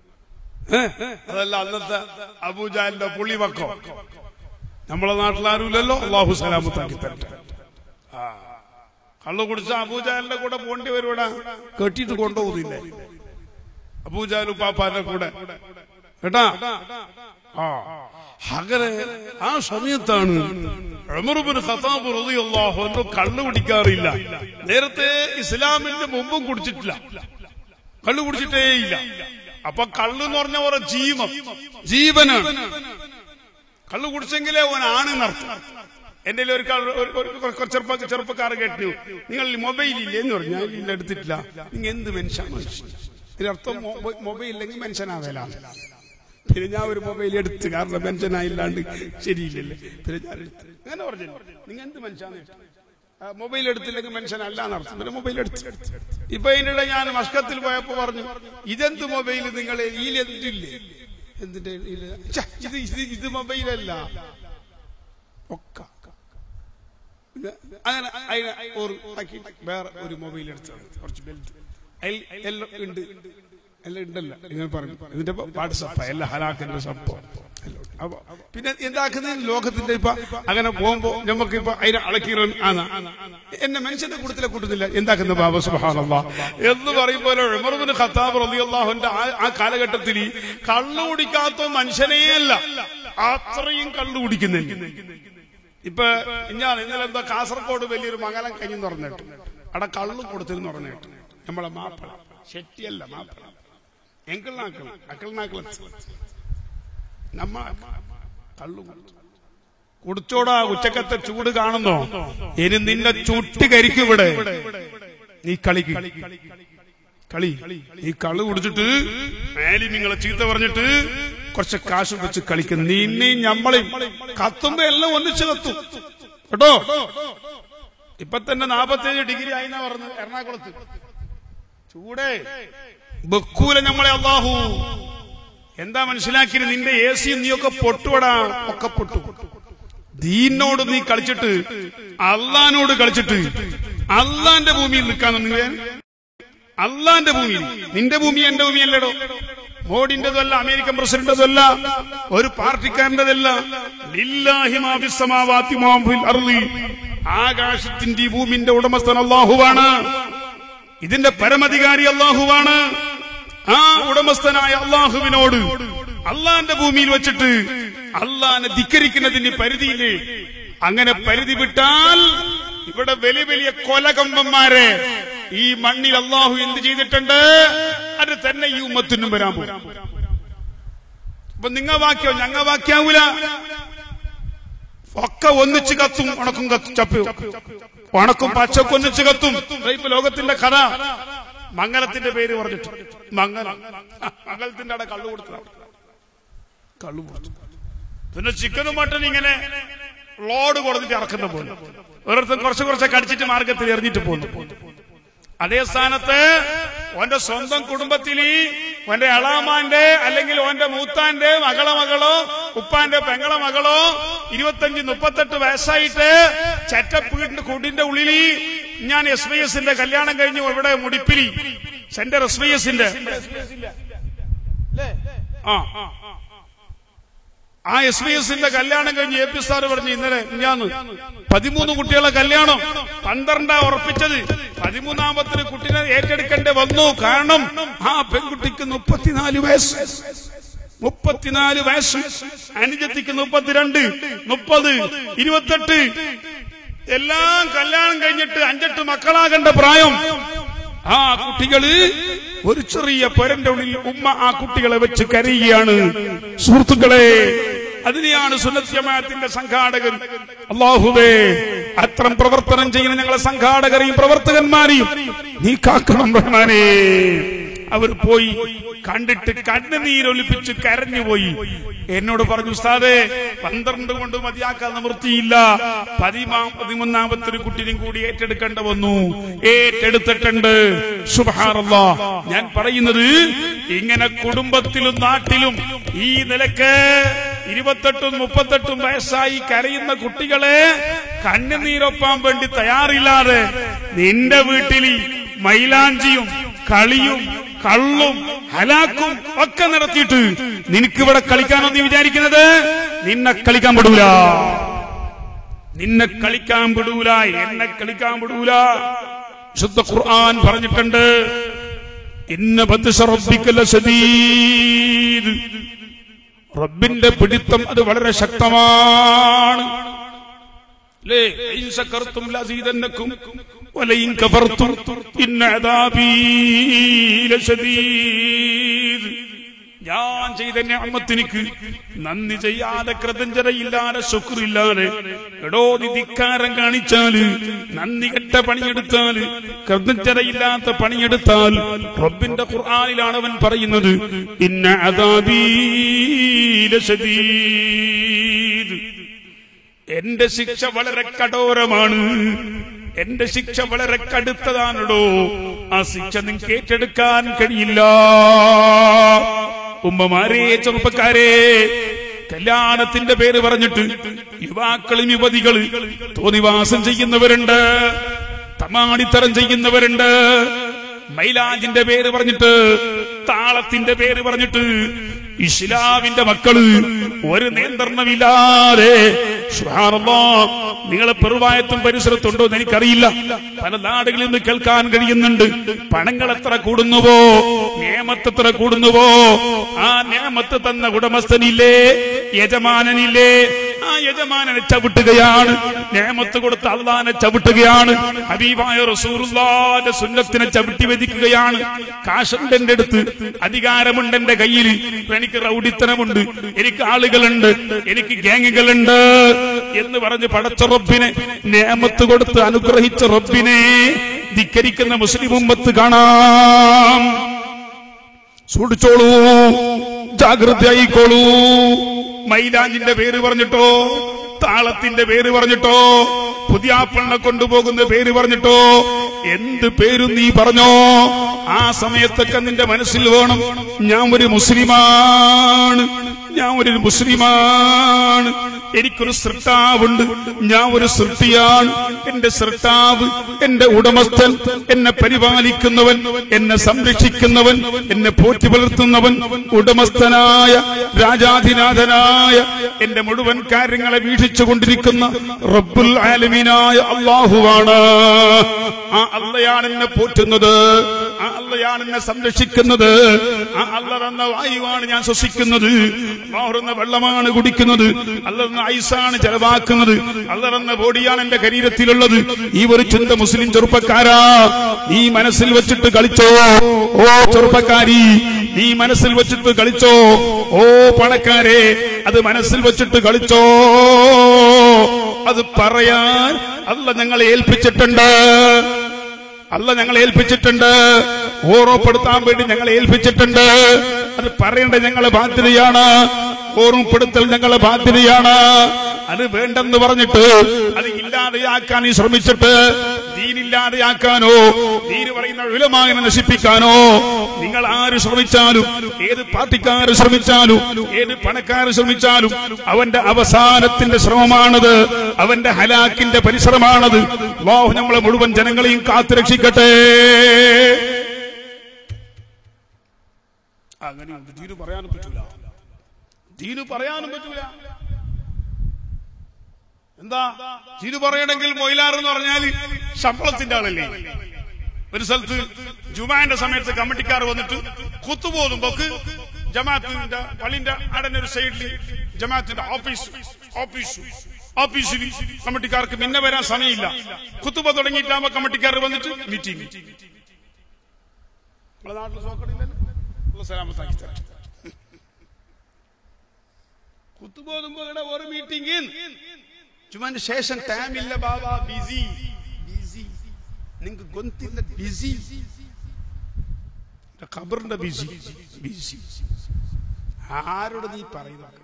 അതല്ല അന്നത്തെ അബൂജാലിന്റെ പുളിവക്കോ നമ്മളെ നാട്ടിലാരുമില്ലല്ലോ അള്ളാഹു സലാമത്താക്കി തരട്ടെ ആ കള്ളു കുടിച്ച അബൂജാലിന്റെ കൂടെ പോണ്ടി വരുവിടാ കെട്ടിയിട്ട് കൊണ്ടുപോകുന്നില്ലേ അബൂജാലും പാപ്പാന്റെ കൂടെ കേട്ടാ ആ അങ്ങനെ ആ സമയത്താണ് ഉമറുബിൻ ഖത്താബ് റളിയല്ലാഹു അൻഹു കള്ളു കുടിക്കാറില്ല നേരത്തെ ഇസ്ലാമിന്റെ മുമ്പും കുടിച്ചിട്ടില്ല കള്ളു കുടിച്ചിട്ടേ ഇല്ല അപ്പൊ കള്ളു എന്ന് പറഞ്ഞ പോലെ ജീവം ജീവനാണ് കള്ളു കുടിച്ചെങ്കിലേ ഓൻ ആണ് നടത്തും എന്റെ ഒരു കള്ള്- ഒരു- ഒരു- ഒരു ചെറുപ്പ ചെറുപ്പക്കാർ കേട്ടു നിങ്ങൾ മൊബൈൽ ഇല്ലേ എന്ന് പറഞ്ഞു ഞാൻ ഇല്ല എടുത്തിട്ടില്ല നിങ്ങൾ എന്ത് മനുഷ്യനാണ് ഇതിനർത്ഥം മൊ- മൊബൈൽ ഇല്ലെങ്കിൽ മനുഷ്യനാവേല പിന്നെ ഞാൻ ഒരു മൊബൈൽ എടുത്ത് കാരണം മനുഷ്യനായില്ലാണ്ട് ശരിയില്ലല്ലേ പിന്നെ ഞാൻ എടുത്ത് അങ്ങനെ പറഞ്ഞു നിങ്ങൾ എന്ത് മനുഷ്യനാണ് മൊബൈൽ എടുത്തില്ലെങ്കിൽ മനുഷ്യനല്ല എന്നർത്ഥം പിന്നെ മൊബൈൽ എടുത്ത് ഇപ്പൊ ഇതിനിടെ ഞാൻ മസ്കത്തിൽ പോയപ്പോ പറഞ്ഞു ഇതെന്ത് മൊബൈൽ നിങ്ങൾ ഈ എന്തില്ലേ എന്തിന്റെ ഇതില്? ഛ, ഇത് ഇത് ഇത് മൊബൈലല്ല ഒക്ക പിന്നെ അങ്ങനെ അതിനെ ഒരു ആക്കി വേറെ ഒരു മൊബൈൽ എടുത്താണ് കുറച്ച് ബെൽറ്റ് അതിൽ എല്ലാം ഉണ്ട് എല്ലാം ഉണ്ടല്ലോ നിങ്ങൾ പറഞ്ഞു ഇതിന്റെ വാട്സപ്പ് എല്ലാം ഹലാക്കിന്റെ സംഭവം അപ്പൊ പിന്നെ എന്താക്കുന്നത് ലോകത്തിന്റെ ഇപ്പൊ അങ്ങനെ പോകുമ്പോ നമുക്ക് ഇപ്പൊ അതിനെ അളക്കിറൻ ആണ് എന്നെ മനുഷ്യന്റെ കൂട്ടത്തിലെ കൂട്ടുന്നില്ല എന്താക്കുന്ന ബാബ സുബാനല്ല എന്ന് പറയുമ്പോൾ ഉമർബിന് ഖത്താബ് റളിയല്ലാഹുവിന്റെ ആ- ആ കാലഘട്ടത്തിൽ ഈ കള്ളു കുടിക്കാത്ത മനുഷ്യനേ അല്ല അത്രയും കള്ളു കുടിക്കുന്നില്ല ഇപ്പൊ ഞാൻ ഇന്നലെ എന്താ കാസർഗോഡ് വലിയൊരു മംഗലം കഴിഞ്ഞെന്ന് പറഞ്ഞിട്ട് അവിടെ കള്ളും കൊടുത്തിരുന്ന് പറഞ്ഞിട്ട് നമ്മളെ മാപ്പിള ശെട്ടിയല്ല മാപ്പിള എങ്കിൾനാക്കൾ അക്കിൾനാക്കൾ നമ്മ കള്ളു കുടിച്ചു. കുടിച്ചോടാ ഉച്ചക്കത്തെ ചൂട് കാണുന്നോ ഇനി നിന്നെ ചുട്ടി കരിക്കും ഇവിടെ നീ കളിക്ക് കളി ഈ കള്ളു കുടിച്ചിട്ട് മേലി നിങ്ങളെ ചീത്ത പറഞ്ഞിട്ട് കുറച്ച് കാശ് വെച്ച് കളിക്കും നിന്നെയും ഞമ്മളെയും കത്തുമ്പോ എല്ലാം ഒന്നിച്ച് കത്തും കേട്ടോ ഇപ്പൊ തന്നെ നാപ്പത്തേഴ് ഡിഗ്രി ആയിന്നാ പറഞ്ഞു എറണാകുളത്ത് ചൂടേ ബക്കൂല നമ്മളെ അള്ളാഹു എന്താ മനസ്സിലാക്കിയത് നിന്റെ എ സി നീയൊക്കെ പൊട്ടുവടാ ഒക്കെ പൊട്ടു ദീനോട് നീ കളിച്ചിട്ട് അള്ളഹാനോട് കളിച്ചിട്ട് അള്ളാന്റെ ഭൂമിയിൽ നിൽക്കാൻ നിങ്ങൾ അള്ളാന്റെ ഭൂമിയിൽ നിന്റെ ഭൂമി എന്റെ ഭൂമി അല്ലടോ മോഡിന്റെതല്ല അമേരിക്കൻ പ്രസിഡന്റതല്ല ഒരു പാർട്ടിക്കാരൻ്റെതല്ല ലില്ലാഹി മാ ഫിസ് സമാവാതി മാ ഫിൽ അർളി ആകാശത്തിന്റെ ഈ ഭൂമിന്റെ ഉടമസ്ഥൻ അള്ളാഹുവാണ് ഇതിന്റെ പരമധികാരി അള്ളാഹുവാണ് ആ ഉടമസ്ഥനായ അള്ളാഹുവിനോട് അള്ളാന്റെ ഭൂമിയിൽ വെച്ചിട്ട് അള്ളാനെ ധിക്കരിക്കുന്നതിന് പരിധിയില്ലേ അങ്ങനെ പരിധി വിട്ടാൽ ഇവിടെ വലിയ വലിയ കൊലകമ്പന്മാരെ ഈ മണ്ണിൽ അള്ളാഹു എന്ത് ചെയ്തിട്ടുണ്ട് അത് തന്നെ ഈ ഉമ്മത്തിനും വരാൻ പോകും അപ്പൊ നിങ്ങ വാക്യോ ഞങ്ങ വാക്യാവൂല ഒക്കെ ഒന്നിച്ച് കത്തും ഉണക്കും കത്തും ചപ്പു ഉണക്കും പച്ചക്കും ഒന്നിച്ച് കത്തും ദാ ഇപ്പൊ ലോകത്തിന്റെ കഥ മംഗലത്തിന്റെ പേര് പറഞ്ഞിട്ട് മംഗലം മംഗലത്തിന്റെ അവിടെ കള്ളു കൊടുത്തതാണ് കള്ളു കൊടുത്തു പിന്നെ ചിക്കനും മട്ടനും ഇങ്ങനെ ലോഡ് കൊടുത്തിട്ട് ഇറക്കുന്ന പോലെ ഓരോരുത്തർ കുറച്ച് കുറച്ചൊക്കെ അടിച്ചിട്ട് മാർഗത്തിൽ എറിഞ്ഞിട്ട് പോകുന്നു അതേ സ്ഥാനത്ത് ഓന്റെ സ്വന്തം കുടുംബത്തിൽ ഓന്റെ അളാമാന്റെ അല്ലെങ്കിൽ ഓന്റെ മൂത്താന്റെ മകളെ മകളോ ഉപ്പാന്റെ പെങ്ങളെ മകളോ ഇരുപത്തഞ്ച് മുപ്പത്തെട്ട് വയസ്സായിട്ട് ചെറ്റപ്പീടിന്റെ കൂടിന്റെ ഉള്ളിൽ ഞാൻ എസ് വൈ എസിന്റെ കല്യാണം കഴിഞ്ഞു ഇവിടെ മുടിപ്പിലി സെന്റർ എസ് വൈ എസിന്റെ ആ ആ എസ് വി എസിന്റെ കല്യാണം കഴിഞ്ഞ് എ പി സാർ പറഞ്ഞു ഇന്നലെ ഞാൻ പതിമൂന്ന് കുട്ടികളെ കല്യാണം പന്ത്രണ്ടാ ഉറപ്പിച്ചത് പതിമൂന്നാമത്തിന് കുട്ടീനെ ഏറ്റെടുക്കേണ്ടി വന്നു കാരണം ആ പെൺകുട്ടിക്ക് മുപ്പത്തിനാല് വയസ്സ് മുപ്പത്തിനാല് വയസ്സ് അനുജത്തിക്ക് മുപ്പത്തിരണ്ട് മുപ്പത് ഇരുപത്തെട്ട് എല്ലാം കല്യാണം കഴിഞ്ഞിട്ട് അഞ്ചെട്ട് മക്കളാകേണ്ട പ്രായം ആ കുട്ടികള് ഒരു ചെറിയ പൊരന്റെ ഉള്ളിൽ ഉമ്മ ആ കുട്ടികളെ വെച്ച് കരയുകയാണ് സുഹൃത്തുക്കളെ അതിനെയാണ് സുന്നത്യമാത്തിന്റെ സംഘാടകർ അള്ളാഹുവേ അത്തരം പ്രവർത്തനം ചെയ്യുന്ന ഞങ്ങളെ സംഘാടകരെയും പ്രവർത്തകന്മാരെയും നീ കാക്കണം റഹ്മാനേ അവർ പോയി കണ്ടിട്ട് കണ്ണുനീരൊലിപ്പിച്ച് കരഞ്ഞുപോയി എന്നോട് പറഞ്ഞു ഉസ്താദേ പന്ത്രണ്ട് കൊണ്ട് മതിയാക്കാൻ നിവൃത്തിയില്ല പതിമാ പതിമൂന്നാമത്തെ ഒരു കുട്ടിനും കൂടി ഏറ്റെടുക്കേണ്ട വന്നു ഏറ്റെടുത്തിട്ടുണ്ട് സുബഹാറല്ല ഞാൻ പറയുന്നത് ഇങ്ങനെ കുടുംബത്തിലും നാട്ടിലും ഈ നിലക്ക് ഇരുപത്തെട്ടും മുപ്പത്തെട്ടും വയസ്സായി കരയുന്ന കുട്ടികളെ കണ്ണുനീരൊപ്പാൻ വേണ്ടി തയ്യാറില്ലാതെ നിന്റെ വീട്ടിൽ മൈലാഞ്ചിയും കളിയും കള്ളും ഹലാക്കും ഒക്കെ നടത്തിയിട്ട് നിനക്ക് ഇവിടെ കളിക്കാനോ നീ വിചാരിക്കുന്നത് നിന്നെ കളിക്കാൻ വിടൂല നിന്നെ കളിക്കാൻ വിടൂല എന്നെ കളിക്കാൻ വിടൂല ശുദ്ധ ഖുർആൻ പറഞ്ഞിട്ടുണ്ട് ഇന്ന ബദ്ശ റബ്ബിക ലശദീദ് റബ്ബിന്റെ പിടിത്തം അത് വളരെ ശക്തമാണ് ലേ ഇൻ ശകർത്തും ലസീദന്നക്കും വലയിൻ കഫർത്തും ഇന്ന അദാബീ ലശദീദ് ഞാൻ ചെയ്ത ഞാമത്തിനിക്ക് നന്ദി ചെയ്യാതെ കൃതഞ്ജതയില്ലാതെ ശുക്രില്ലാതെ എടോ നീ ധിക്കാരം കാണിച്ചാല് നന്ദി കെട്ട പണിയെടുത്താല് കൃതഞ്ജതയില്ലാത്ത പണിയെടുത്താൽ റബ്ബിന്റെ ഖുർആനിലാണ് അവൻ പറയുന്നത് ഇന്ന അദാബീലശദീദ് എന്റെ ശിക്ഷ വളരെ കഠോരമാണ് എന്റെ ശിക്ഷ വളരെ കടുത്തതാണല്ലോ ആ ശിക്ഷ നിങ്ങൾക്ക് ഏറ്റെടുക്കാൻ കഴിയില്ല ഉമ്മമാരെ ചെറുപ്പക്കാരെ കല്യാണത്തിന്റെ പേര് പറഞ്ഞിട്ട് യുവാക്കളും യുവതികൾ തോന്നിവാസം ചെയ്യുന്നവരുണ്ട് തമാടിത്തരം ചെയ്യുന്നവരുണ്ട് മൈലാജിന്റെ പേര് പറഞ്ഞിട്ട് താളത്തിന്റെ പേര് പറഞ്ഞിട്ട് ഇസ്ലാമിന്റെ മക്കള് ഒരു നിയന്ത്രണമില്ലാതെ സുബ്ഹാനല്ലാ, നിങ്ങളെ പെറുവായത്തും പരിസരത്തുണ്ടോ എന്ന് എനിക്കറിയില്ല പല നാടുകളിൽ നിന്ന് കേൾക്കാൻ കഴിയുന്നുണ്ട് പണങ്ങൾ എത്ര കൂടുന്നുവോ നിയമത്ത് എത്ര കൂടുന്നുവോ ആ നിയമത്ത് തന്ന ഉടമസ്ഥനില്ലേ യജമാനനില്ലേ ആ യജമാനനെ ചവിട്ടുകയാണ് നിയമത്ത് കൊടുത്ത അള്ളാനെ ചവിട്ടുകയാണ് ഹബീബായ റസൂറുള്ളാന്റെ സുന്നത്തിനെ ചവിട്ടി വധിക്കുകയാണ് കാശുണ്ട് എന്റെ അടുത്ത് അധികാരമുണ്ട് എന്റെ കയ്യിൽ എനിക്ക് റൗഡിത്തനമുണ്ട് എനിക്ക് ആളുകളുണ്ട് എനിക്ക് ഗ്യാങ്ങുകളുണ്ട് എന്ന് പറഞ്ഞ് പടച്ച റബ്ബിനെ നിയമത്ത് കൊടുത്ത് അനുഗ്രഹിച്ച റബ്ബിനെ ധിക്കരിക്കുന്ന മുസ്ലിം ഉമ്മത്ത് കാണാം സൂക്ഷിച്ചോളൂ ജാഗ്രതയായിക്കോളൂ മൈലാഞ്ചിന്റെ പേര് പറഞ്ഞിട്ടോ താളത്തിന്റെ പേര് പറഞ്ഞിട്ടോ പുതിയാപ്പണ്ണെ കൊണ്ടുപോകുന്ന പേര് പറഞ്ഞിട്ടോ എന്ത് പേരും നീ പറഞ്ഞോ ആ സമയത്തൊക്കെ നിന്റെ മനസ്സിൽ വേണം ഞാൻ ഒരു മുസ്ലിമാണ് ഞാൻ ഒരു മുസ്ലിമാണ് എനിക്കൊരു സൃഷ്ടാവുണ്ട് ഞാൻ ഒരു സൃഷ്ടിയാണ് എന്റെ സൃഷ്ടാവ് എന്റെ ഉടമസ്ഥൻ എന്നെ പരിപാലിക്കുന്നവൻ എന്നെ സംരക്ഷിക്കുന്നവൻ എന്നെ പോറ്റി പുലർത്തുന്നവൻ ഉടമസ്ഥനായ രാജാധിനാഥനായ എന്റെ മുഴുവൻ കാര്യങ്ങളെ വീക്ഷിച്ചുകൊണ്ടിരിക്കുന്ന റബ്ബുൽ ആലമീനായ അള്ളാഹുവാണ് ആ അള്ളയാണ് എന്നെ പോറ്റുന്നത് ആ അള്ളയാണ് എന്നെ സംരക്ഷിക്കുന്നത് ആ അള്ള തന്ന വായുവാണ് ഞാൻ ശ്വസിക്കുന്നത് അള്ളാഹുന്ന വെള്ളമാണ് കുടിക്കുന്നത് അല്ല തന്ന ഐസാണ് ചെലവാക്കുന്നത് അല്ല തന്ന ബോഡിയാണ് എന്റെ ശരീരത്തിലുള്ളത് ഈ ഒരു ചിന്ത മുസ്ലിം ചെറുപ്പക്കാരാ നീ മനസ്സിൽ വെച്ചിട്ട് കളിച്ചോ ഓ ചെറുപ്പക്കാരി നീ മനസ്സിൽ വെച്ചിട്ട് കളിച്ചോ ഓ പണക്കാരെ അത് മനസ്സിൽ വെച്ചിട്ട് കളിച്ചോ അത് പറയാൻ അല്ല ഞങ്ങളെ ഏൽപ്പിച്ചിട്ടുണ്ട് അല്ല ഞങ്ങളെ ഏൽപ്പിച്ചിട്ടുണ്ട് ഓർമ്മപ്പെടുത്താൻ വേണ്ടി ഞങ്ങളെ ഏൽപ്പിച്ചിട്ടുണ്ട് അത് പറയേണ്ട ഞങ്ങളെ ബാധ്യതയാണ് ഓർമ്മപ്പെടുത്തൽ ഞങ്ങളെ ബാധ്യതയാണ് അത് വേണ്ടെന്ന് പറഞ്ഞിട്ട് അത് ഇല്ലാതെയാക്കാൻ നീ ശ്രമിച്ചിട്ട് ദീനില്ലാതെയാക്കാനോ ദീന് പറയുന്ന വിലമാകനെ നശിപ്പിക്കാനോ നിങ്ങൾ ആര് ശ്രമിച്ചാലും ഏത് പാർട്ടിക്കാർ ശ്രമിച്ചാലും ഏത് പണക്കാർ ശ്രമിച്ചാലും അവന്റെ അവസാനത്തിന്റെ ശ്രമമാണത് അവന്റെ ഹലാക്കിന്റെ പരിശ്രമമാണത് അല്ലാഹു നമ്മളെ മുഴുവൻ ജനങ്ങളെയും കാത്തു രക്ഷിക്കട്ടെ അങ്ങനെയുണ്ട് ദീന് പറയാനും പറ്റൂല ദീന് പറയാനും പറ്റൂല എന്താ ദീന് പറയണമെങ്കിൽ മൊയിലാർ എന്ന് പറഞ്ഞാൽ ശമ്പളത്തിന്റെ ആളല്ലേ ഒരു സ്ഥലത്ത് ജുമാന്റെ സമയത്ത് കമ്മിറ്റിക്കാർ വന്നിട്ട് കുത്തുപോകുമ്പോക്ക് ജമാഅത്തിന്റെ പള്ളിന്റെ അടന്റെ ഒരു സൈഡിൽ ജമാഅത്തിന്റെ ഓഫീസ് ഓഫീസ് ഓഫീസിൽ കമ്മിറ്റിക്കാർക്ക് പിന്നെ വരാൻ സമയമില്ല കുത്തുബ തുടങ്ങിയിട്ടാകുമ്പോ കമ്മിറ്റിക്കാർ വന്നിട്ട് മീറ്റിംഗ് നമ്മളെ നാട്ടിൽ സോക്കടില്ലല്ലോ ഉള്ള സലാമത്താക്കി തരാം കുത്തുപോകുമ്പോ ഇവിടെ ഒരു മീറ്റിംഗ് ചുമ്മാന്റെ ശേഷം ടൈമില്ല ബാബ ബിസി ബിസി നിങ്ങക്ക് ഗൊന്തില്ല ബിസി ഖബറിന്റെ ബിസി ബിസി ആരോട് നീ പറയുന്നത്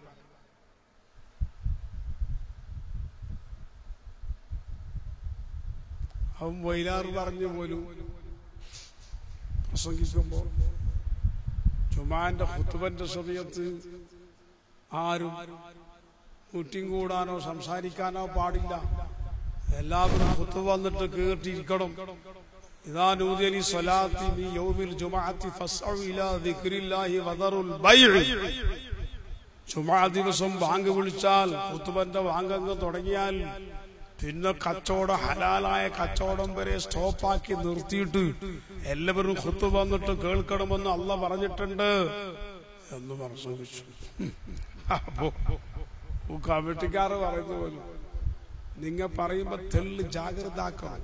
അവൻ വൈലാറ് പറഞ്ഞു പോലും പ്രസംഗിക്കുമ്പോ ചുമാന്റെ ഹുത്തുബന്റെ സമയത്ത് ആരും മീറ്റിംഗ് കൂടാനോ സംസാരിക്കാനോ പാടില്ല എല്ലാവരും ഹുത്തു വന്നിട്ട് കേട്ടിരിക്കണം ഇതാ നൂദിയലി സ്വലാത്തി ബി യൗമിൽ ജുമഅത്തി ഫസ്അു ഇലാ ദിക്രില്ലാഹി വദറുൽ ബൈഅ ജുമഅ ദിവസം ബാങ്ക് വിളിച്ചാൽ ഹുത്തുബന്റെ ബാങ്കങ്ങ് തുടങ്ങിയാൽ പിന്നെ കച്ചവടം ഹലാലായ കച്ചവടം വരെ സ്റ്റോപ്പാക്കി നിർത്തിയിട്ട് എല്ലാവരും ഹുത്തു വന്നിട്ട് കേൾക്കണമെന്ന് അല്ല പറഞ്ഞിട്ടുണ്ട് എന്ന് പ്രസംഗിച്ചു അപ്പോ കമ്മിറ്റിക്കാർ പറയുന്ന പോലും നിങ്ങ പറയുമ്പോ തെല്ല് ജാഗ്രത ആക്കണം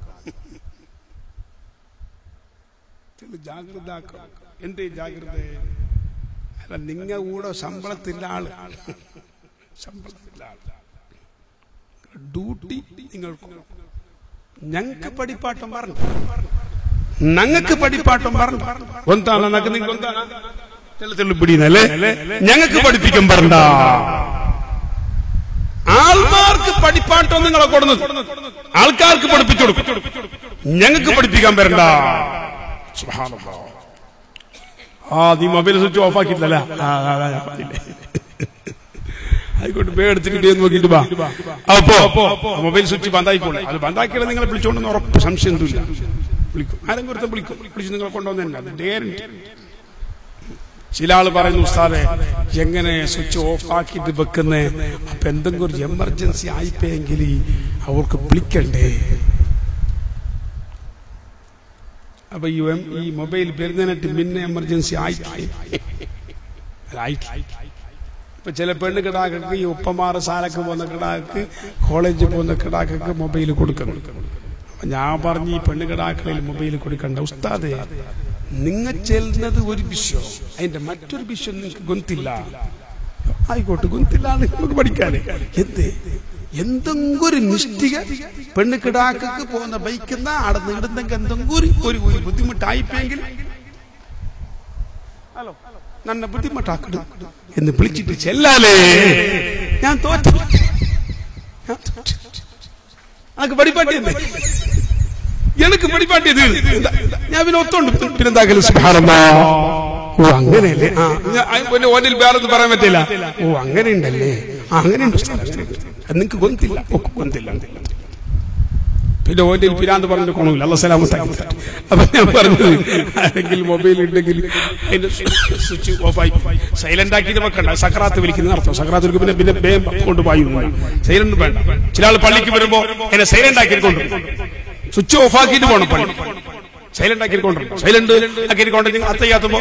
തെല്ല് ജാഗ്രത ആക്കണം എന്തേ ജാഗ്രത അല്ല നിങ്ങ കൂടെ ശമ്പളത്തില്ല ആള് ശമ്പളത്തില്ല ആള് ഡ്യൂട്ടി നിങ്ങൾക്ക് ഞങ്ങൾക്ക് പഠിപ്പാട്ടം പറഞ്ഞു ഞങ്ങൾക്ക് പഠിപ്പാട്ടം പറഞ്ഞു കൊന്താണ് നക്ക് നിങ്ങൾ കൊന്താണ് തെള്ളു തെള്ളു പിടിയുന്നല്ലേ ഞങ്ങൾക്ക് പഠിപ്പിക്കും പറഞ്ഞ ആൾമാർക്ക് പഠിപ്പാട്ടം നിങ്ങളെ കൊടുന്നത് ആൾക്കാർക്ക് പഠിപ്പിച്ചു കൊടുക്കും ഞങ്ങൾക്ക് പഠിപ്പിക്കാൻ വരണ്ട സുബ്ഹാനല്ലാഹ്. ആ നീ മൊബൈൽ സ്വിച്ച് ഓഫ് ആക്കിയിട്ടില്ല ആയിക്കോട്ടെ ബേ എടുത്തിട്ട് നോക്കിയിട്ട് വാ അപ്പോ മൊബൈൽ സ്വിച്ച് ബന്ധായിക്കോളെ അത് ബന്ധാക്കിയാൽ നിങ്ങളെ വിളിച്ചോണ്ടെന്ന് ഉറപ്പ് സംശയം ഒന്നുമില്ല വിളിക്കും ആരെങ്കിലും ഒരുത്തൻ വിളിക്കും വിളിച്ച് നിങ്ങളെ കൊണ്ടുവന്നെ അത് ഗ്യാരണ്ടി ചില ആള് പറയുന്നു ഉസ്താദെ എങ്ങനെ സ്വിച്ച് ഓഫ് ആക്കിയിട്ട് വെക്കുന്നേ അപ്പൊ എന്തെങ്കിലും ഒരു എമർജൻസി ആയിപ്പോയെങ്കിൽ അവർക്ക് വിളിക്കണ്ടേ അപ്പൊ ഈ എം- ഈ മൊബൈൽ വരുന്നതിനായിട്ട് പിന്നെ എമർജൻസി ആയിട്ടായി ആയിട്ടായി ഇപ്പൊ ചില പെണ്ണ് കിടാക്കൾക്ക് ഈ ഉപ്പമാറ് സാലക്ക് പോകുന്ന കിടാക്ക് കോളേജിൽ പോകുന്ന കിടാക്കൾക്ക് മൊബൈൽ കൊടുക്കണം അപ്പൊ ഞാൻ പറഞ്ഞു ഈ പെണ്ണ് കിടാക്കളിൽ മൊബൈൽ കൊടുക്കണ്ട ഉസ്താദെ നിങ്ങൾ ചെല്ലുന്നത് ഒരു വിഷയം അതിന്റെ മറ്റൊരു വിഷയം നിങ്ങൾക്ക് ഗൊന്തില്ല ആയിക്കോട്ടെ ഗൊന്തില്ല നമുക്ക് പഠിക്കാനേ എന്തേ എന്തെങ്കിലും ഒരു നിഷ്ഠിക പെണ്ണ് കിടാക്കൾക്ക് പോകുന്ന ബൈക്കുന്ന അവിടെ നിടുന്നെങ്കിൽ എന്തെങ്കിലും ഒരു ഒരു ഒരു ബുദ്ധിമുട്ടായിപ്പോയെങ്കിൽ ഹലോ നന്നെ ബുദ്ധിമുട്ടാക്കട് എന്ന് വിളിച്ചിട്ട് ചെല്ലാലേ ഞാൻ തോറ്റു ഞാൻ തോറ്റു. അനക്ക് പഠിപ്പാട്ടിയല്ലേ എനിക്ക് പഠിപ്പാട്ടിയത് എന്താ? ഞാൻ പിന്നെ ഒത്തോണ്ട് പിന്നെന്താക്കല് സുബ്ഹാനല്ലാ ഓ അങ്ങനെയല്ലേ ആ ഞാൻ- ആ, പിന്നെ ഓനിൽ വേറെ ഒന്നും പറയാൻ പറ്റില്ല ഓ അങ്ങനെ ഉണ്ടല്ലേ ആ അങ്ങനെ ഉണ്ട് ഉസ്താദ്, അങ്ങനെ ഉണ്ട്. അത് നിങ്ങക്ക് ഗൊന്തില്ല ഓ ഗൊന്തില്ല പിന്നെ ഓന്റെ പിരാന്ത് പറഞ്ഞ കൊണമില്ല അല്ല സലാമത്താക്കി തരട്ടെ. അപ്പൊ ഞാൻ പറഞ്ഞത് ആരെങ്കിലും മൊബൈൽ ഉണ്ടെങ്കിൽ അതിന്റെ സ്വിച്ച് ഓഫ് ആയി സൈലന്റ് ആക്കിയിട്ട് വെക്കണ്ട സക്രാത്ത് വിളിക്കുന്ന അർത്ഥം സക്രാത്ത് വിളിക്കും പിന്നെ പിന്നെ വേഗം കൊണ്ടുപോയി സൈലന്റ് വേണ്ട ചില ആൾ പള്ളിക്ക് വരുമ്പോ എന്നെ സൈലന്റ് ആക്കിയിട്ട് കൊണ്ടുപോകും സ്വിച്ച് ഓഫ് ആക്കിയിട്ട് പോകണം പള്ളി സൈലന്റ് ആക്കിയിട്ട് കൊണ്ടുപോകും സൈലന്റ് ആക്കിയിട്ട് കൊണ്ട് നിങ്ങൾ അത്തയ്യാത്തുമ്പോ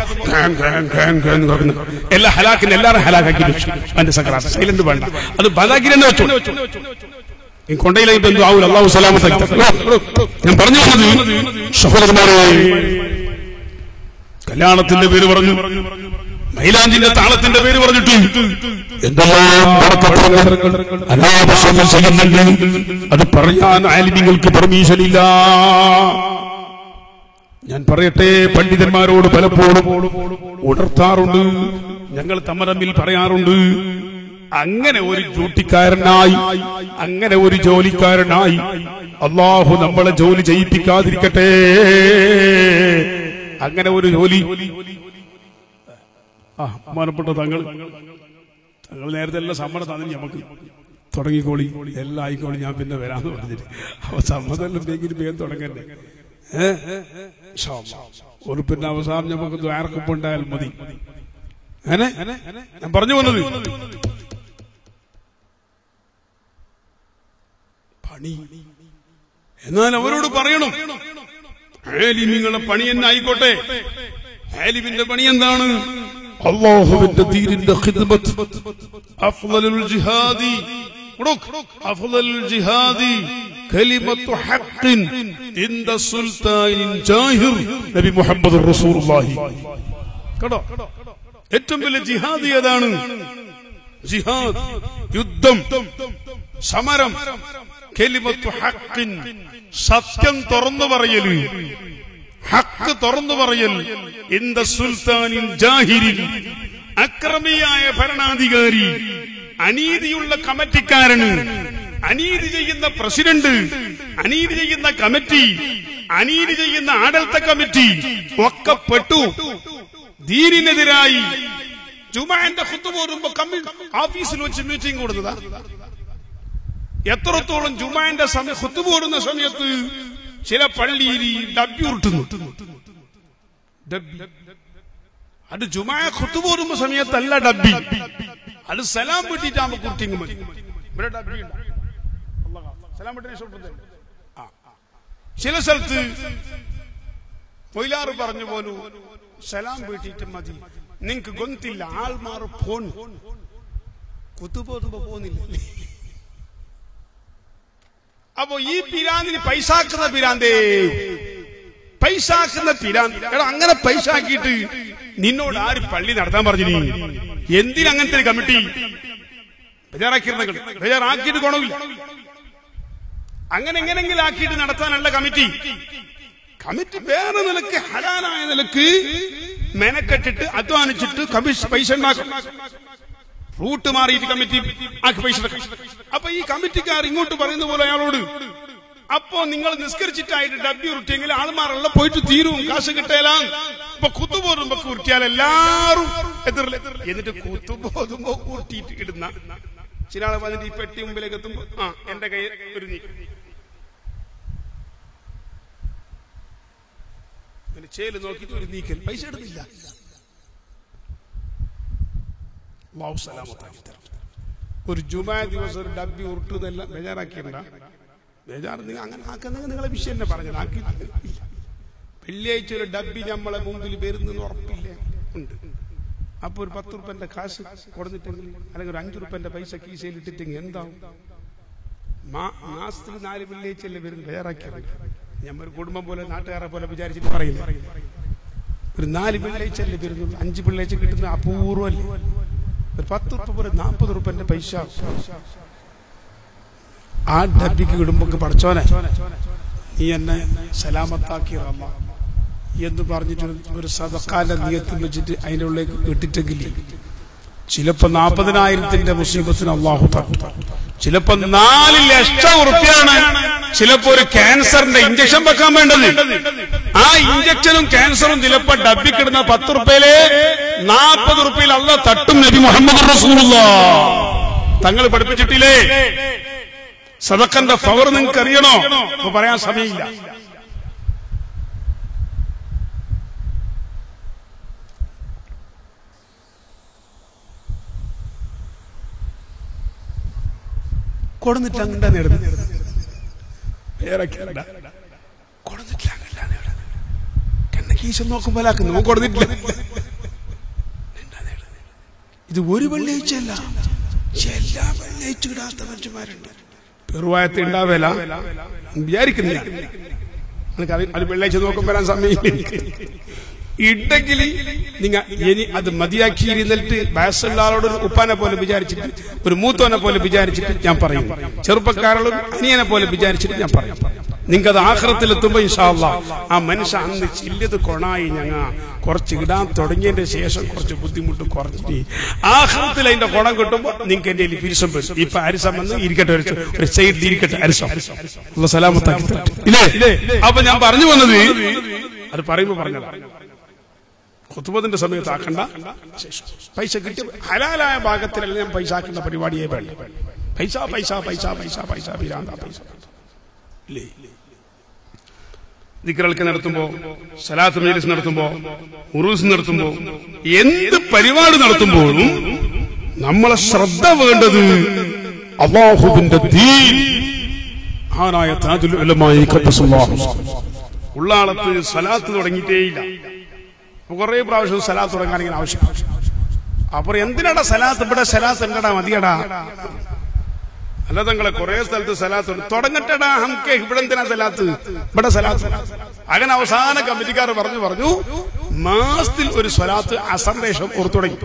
എല്ലാ ഹലാക്കിന് എല്ലാവരും ഹലാക്കാക്കി വെച്ചു എന്റെ സക്രാത്ത് സൈലന്റ് വേണ്ട അത് ബലാക്കി തന്നെ വെച്ചു ഈ കൊണ്ടയിലേക്ക് എന്തോ ആവൂല അള്ളാഹു സലാമത്താക്കി തരട്ടെ. ഞാൻ പറഞ്ഞു വന്നത് സഹോദരന്മാരെ കല്യാണത്തിന്റെ പേര് പറഞ്ഞു മൈലാഞ്ചിന്റെ താളത്തിന്റെ പേര് പറഞ്ഞിട്ട് എന്തെല്ലാം നടത്തപ്പെടുന്നു അനാവശ്യം ചെയ്യുന്നുണ്ട് അത് പറയാൻ ആലിമ്യങ്ങൾക്ക് പെർമീഷൻ ഇല്ല ഞാൻ പറയട്ടെ പണ്ഡിതന്മാരോട് പലപ്പോഴും ഉണർത്താറുണ്ട് ഞങ്ങൾ തമ്മ തമ്മിൽ പറയാറുണ്ട് അങ്ങനെ ഒരു ഡ്യൂട്ടിക്കാരനായി അങ്ങനെ ഒരു ജോലിക്കാരനായി അള്ളാഹു നമ്മളെ ജോലി ചെയ്യിപ്പിക്കാതിരിക്കട്ടെ അങ്ങനെ ഒരു ജോലി ആ ബഹുമാനപ്പെട്ട തങ്ങൾ തങ്ങൾ നേരത്തെ എല്ലാം സമ്മതം തന്നെ നമുക്ക് തുടങ്ങിക്കോളി എല്ലാം ആയിക്കോളി ഞാൻ പിന്നെ വരാന്ന് പറഞ്ഞിട്ട് അപ്പൊ സമ്മതം എന്തെങ്കിലും വേഗം തുടങ്ങണ്ടേ ഏഹ് ഒരു പിന്നെ അവസാനം നമുക്ക് ദ്വാരക്കപ്പുണ്ടായാൽ മതി അങ്ങനെ ഞാൻ പറഞ്ഞു വന്നത് പണി എന്നാൽ അവരോട് പറയണം ആലിമിങ്ങളെ പണി തന്നെ ആയിക്കോട്ടെ ആലിമിന്റെ പണി എന്താണ് അള്ളാഹുവിന്റെ ദീനിന്റെ ഖിദ്മത്ത് അഫ്ളലുൽ ജിഹാദി ഉടുക്ക്. അഫ്ളലുൽ ജിഹാദി കലിമത്തു ഹഖ്ഖിൻ ഇൻദ സുൽത്താനിൻ ജാഹിർ നബി മുഹമ്മദ് റസൂലുള്ളാഹി കേട്ടോ ഏറ്റവും വലിയ ജിഹാദി ഏതാണ് ജിഹാദ് യുദ്ധം സമരം കെലിമത്തു ഹക്കിൻ സത്യം തുറന്നു പറയല് ഹക്ക് തുറന്നു പറയൽ ഇന്ത സുൽത്താനിൻ ജാഹിരിൻ അക്രമിയായ ഭരണാധികാരി അനീതിയുള്ള കമ്മിറ്റിക്കാരന് അനീതി ചെയ്യുന്ന പ്രസിഡന്റ് അനീതി ചെയ്യുന്ന കമ്മിറ്റി അനീതി ചെയ്യുന്ന ആഡൽത്ത കമ്മിറ്റി ഒക്കെ പെട്ടു ദീനിനെതിരായി ജുമാന്റെ ഖുത്ബ ഓതുമ്പോ കമ്മി ഓഫീസിൽ വെച്ച് മീറ്റിംഗ് കൊടുത്തതാ എത്രത്തോളം ജുമാന്റെ സമയം ഖുത്ബ ഓടുന്ന സമയത്ത് ചില പള്ളിയിൽ ഈ ഡബ്ബി ഉരുട്ടുന്നു ഡബ്ബി അത് ജുമായ ഖുത്ബ ഓടുന്ന സമയത്തല്ല ഡബ്ബി അത് സലാം വിട്ടിട്ടാകുമ്പോ കുട്ടിങ് മതി ഇവിടെ ഡബ്ബി ഉണ്ട് സലാം വിട്ടിന് ഇഷ്ടപ്പെട്ടത് ആ, ആ. ചില സ്ഥലത്ത് മൊയിലാറ് പറഞ്ഞു പോലും സലാം വീട്ടിട്ട് മതി നിങ്ങക്ക് ഗൊന്തില്ല ആൾമാർ ഫോൺ കുത്തുപോതുമ്പോ പോകുന്നില്ല അപ്പോ ഈ പിരാന്തിന് പൈസാക്കുന്ന പിരാന്തേ പൈസാക്കുന്ന പിരാന്ത് എടാ അങ്ങനെ പൈസാക്കിയിട്ട് നിന്നോട് ആര് പള്ളി നടത്താൻ പറഞ്ഞു നീ എന്തിനങ്ങനത്തെ ഒരു കമ്മിറ്റി ബേജാറാക്കിയിരുന്നെങ്കിൽ ബേജാറാക്കിയിട്ട് ഗുണമില്ല അങ്ങനെ എങ്ങനെങ്കിലും ആക്കിയിട്ട് നടത്താനല്ല കമ്മിറ്റി കമ്മിറ്റി വേറെ നിലക്ക് ഹലാലായ നിലക്ക് മെനക്കെട്ടിട്ട് അധ്വാനിച്ചിട്ട് കമ്മീഷൻ പൈസ ഉണ്ടാക്കും റൂട്ട് മാറിയിട്ട് കമ്മിറ്റി ആക്കി പൈസ എടുക്കും. അപ്പൊ ഈ കമ്മിറ്റിക്കാർ ഇങ്ങോട്ട് പറയുന്ന പോലെ അയാളോട് അപ്പോ നിങ്ങൾ നിസ്കരിച്ചിട്ടായിട്ട് ഡബ്ബി ഉരുട്ടിയെങ്കിൽ ആൾമാരെല്ലാം പോയിട്ട് തീരും കാശ് കിട്ടേലാ അപ്പൊ കുത്തുപോതുമ്പോ ഉരുട്ടിയാൽ എല്ലാരും എതിരില്ല എന്നിട്ട് കുത്തുപോതുമ്പോ കൂട്ടിയിട്ട് ഇടുന്ന ചില ആൾ വന്നിട്ട് ഈ പെട്ടി മുമ്പിലേക്ക് എത്തുമ്പോ ആ എന്റെ കൈ ഒരു നീ അങ്ങനെ ചേല് നോക്കിയിട്ട് ഒരു നീക്കൽ പൈസ എടുത്തില്ല അല്ലാഹു സലാമത്താക്കി തരട്ടെ. ഒരു ജുമാ ദിവസം ഒരു ഡബ്ബി ഉരുട്ടുന്നല്ല ബേജാറാക്കിയണ്ട ബേജാർ നിങ്ങൾ അങ്ങനെ ആക്കുന്നത് നിങ്ങളെ വിഷയം തന്നെ പറഞ്ഞത് ആക്കി ഇല്ല. വെള്ളിയാഴ്ച ഒരു ഡബ്ബി നമ്മളെ മുമ്പിൽ വരുന്നെന്ന് ഉറപ്പില്ല ഉണ്ട് അപ്പൊ ഒരു പത്ത് റുപ്പന്റെ കാശ് കൊടുത്തിട്ടെങ്കിൽ അല്ലെങ്കിൽ ഒരു അഞ്ചു റുപ്പന്റെ പൈസ കീശയിൽ ഇട്ടിട്ടെങ്കിൽ എന്താവും മാ- മാസത്തിൽ നാല് വെള്ളിയാഴ്ചയല്ലേ വരുന്നത് ബേജാറാക്കിയത് ഞാൻ ഒരു കുടുംബം പോലെ നാട്ടുകാരെ പോലെ വിചാരിച്ചിട്ട് പറയില്ല ഒരു നാല് വെള്ളിയാഴ്ചയല്ലേ വരുന്നുള്ളൂ അഞ്ച് വെള്ളിയാഴ്ച കിട്ടുന്ന അപൂർവല്ലേ ഒരു പത്ത് ഉറുപ്പ പോലെ നാൽപ്പത് ഉറുപ്പന്റെ പൈസ ആ ഡബിക്ക് ഇടുമ്പോ പഠിച്ചോനെ നീ എന്നെ സലാമത്താക്കി റമ്മ എന്ന് പറഞ്ഞിട്ട് ഒരു സദക്കാന്റെ നിയത്തിൽ വെച്ചിട്ട് അതിന്റെ ഉള്ളിലേക്ക് ഇട്ടിട്ടെങ്കിൽ ചിലപ്പോ നാൽപ്പതിനായിരത്തിന്റെ മുസീബത്തിന് അള്ളാഹു തരും ചിലപ്പോ നാല് ലക്ഷം ഉറുപ്പ്യാണ് ചിലപ്പോ ഒരു ക്യാൻസറിന്റെ ഇഞ്ചക്ഷൻ വെക്കാൻ വേണ്ടത് ആ ഇഞ്ചക്ഷനും ക്യാൻസറും ചിലപ്പോ ഡബിക്കിടുന്ന പത്ത് റുപ്യയില് നാൽപ്പത് റുപ്യയിൽ അല്ല തട്ടും നബി മുഹമ്മദ് റസൂലുള്ള തങ്ങൾ പഠിപ്പിച്ചിട്ടില്ലേ സദക്കന്റെ പവർ നിങ്ങൾക്ക് അറിയണോ അപ്പൊ പറയാൻ സമയമില്ല കൊടുന്നിട്ട് അങ്ങണ്ട നേടുന്നു വേറെ കേരള കൊടുന്നിട്ടില്ല അങ്ങല്ല നേടുന്നു കണ്ണ കീശം നോക്കുമ്പോലാക്കുന്നു നമുക്ക് കൊടുത്തിട്ടില്ല എന്താ നേടുന്നത്? ഇത് ഒരു വെള്ളിയാഴ്ചയല്ല എല്ലാ വെള്ളിയാഴ്ച ഇടാത്ത മനുഷ്യന്മാരുണ്ട് പെറുവായത്ത് ഉണ്ടാവേല വിചാരിക്കുന്നില്ല നിനക്ക് അത് അത് വെള്ളിയാഴ്ച നോക്കുമ്പോൾ വരാൻ സമയമില്ല എനിക്ക്. ഇണ്ടെങ്കിൽ നിങ്ങ ഇനി അത് മതിയാക്കിയിരുന്നിട്ട് വയസ്സുള്ളാളോട് ഒരു ഉപ്പാനെ പോലെ വിചാരിച്ചിട്ട് ഒരു മൂത്തോനെ പോലെ വിചാരിച്ചിട്ട് ഞാൻ പറയും ചെറുപ്പക്കാരോടും അനിയനെ പോലെ വിചാരിച്ചിട്ട് ഞാൻ പറയും നിങ്ങൾക്ക് അത് ആഹ്റത്തിലെത്തുമ്പോ ഇൻഷാല്ല ആ മനുഷ്യ അന്ന് ചില്ലത് കൊണായി ഞങ്ങ കുറച്ച് ഇടാൻ തുടങ്ങിയതിന്റെ ശേഷം കുറച്ച് ബുദ്ധിമുട്ട് കുറഞ്ഞിട്ട് ആഹ്റത്തിൽ അതിന്റെ കുണം കിട്ടുമ്പോ നിങ്ങൾക്ക് എന്റെ പിരിസം വരും ഇപ്പൊ അരിസം വന്ന് ഇരിക്കട്ടെ ഒരു ഒരു സൈഡിൽ ഇരിക്കട്ടെ അരിസം ഉള്ള സലാമത്താക്കി തരട്ടെ. ഇല്ലേ അപ്പൊ ഞാൻ പറഞ്ഞു വന്നത് അത് പറയുമ്പോ പറഞ്ഞതാ കുത്തുബത്തിന്റെ സമയത്ത് ആക്കണ്ട ശേഷം പൈസ കിട്ടിയ ഹലാലായ ഭാഗത്തിലല്ല ഞാൻ പൈസ ആക്കുന്ന പരിപാടിയെ വേണ്ട പൈസ പൈസ പൈസ പൈസ പൈസ പിരാന്ത പൈസ ഇല്ലേ ദിക്കറൽക്ക് നടത്തുമ്പോ സലാത്ത് മജലിസ് നടത്തുമ്പോ ഉറൂസ് നടത്തുമ്പോ എന്ത് പരിപാടി നടത്തുമ്പോഴും നമ്മളെ ശ്രദ്ധ വേണ്ടത് അള്ളാഹുവിന്റെ ദീൻ ആനായ താജുൽ ഉലമായി ഖദ്ദസുല്ലാഹു ഉള്ളാളത്ത് സലാത്ത് തുടങ്ങിയിട്ടേയില്ല കുറെ പ്രാവശ്യം സലാത്ത് തുടങ്ങാൻ ഇങ്ങനെ ആവശ്യം അപ്പൊ എന്തിനാടാ സലാത്ത് ഇവിടെ സലാത്ത് ഉണ്ടടാ മതിയടാ അല്ല തങ്ങളെ കുറെ സ്ഥലത്ത് സലാത്ത് ഉണ്ട് തുടങ്ങട്ടെടാ ഹംക്കെ ഇവിടെ എന്തിനാ സലാത്ത് ഇവിടെ സലാത്ത് അങ്ങനെ അവസാന കമ്മിറ്റിക്കാർ പറഞ്ഞു പറഞ്ഞു മാസത്തിൽ ഒരു സ്വലാത്ത് അസന്ദേശം ഓർത്തു തുടങ്ങി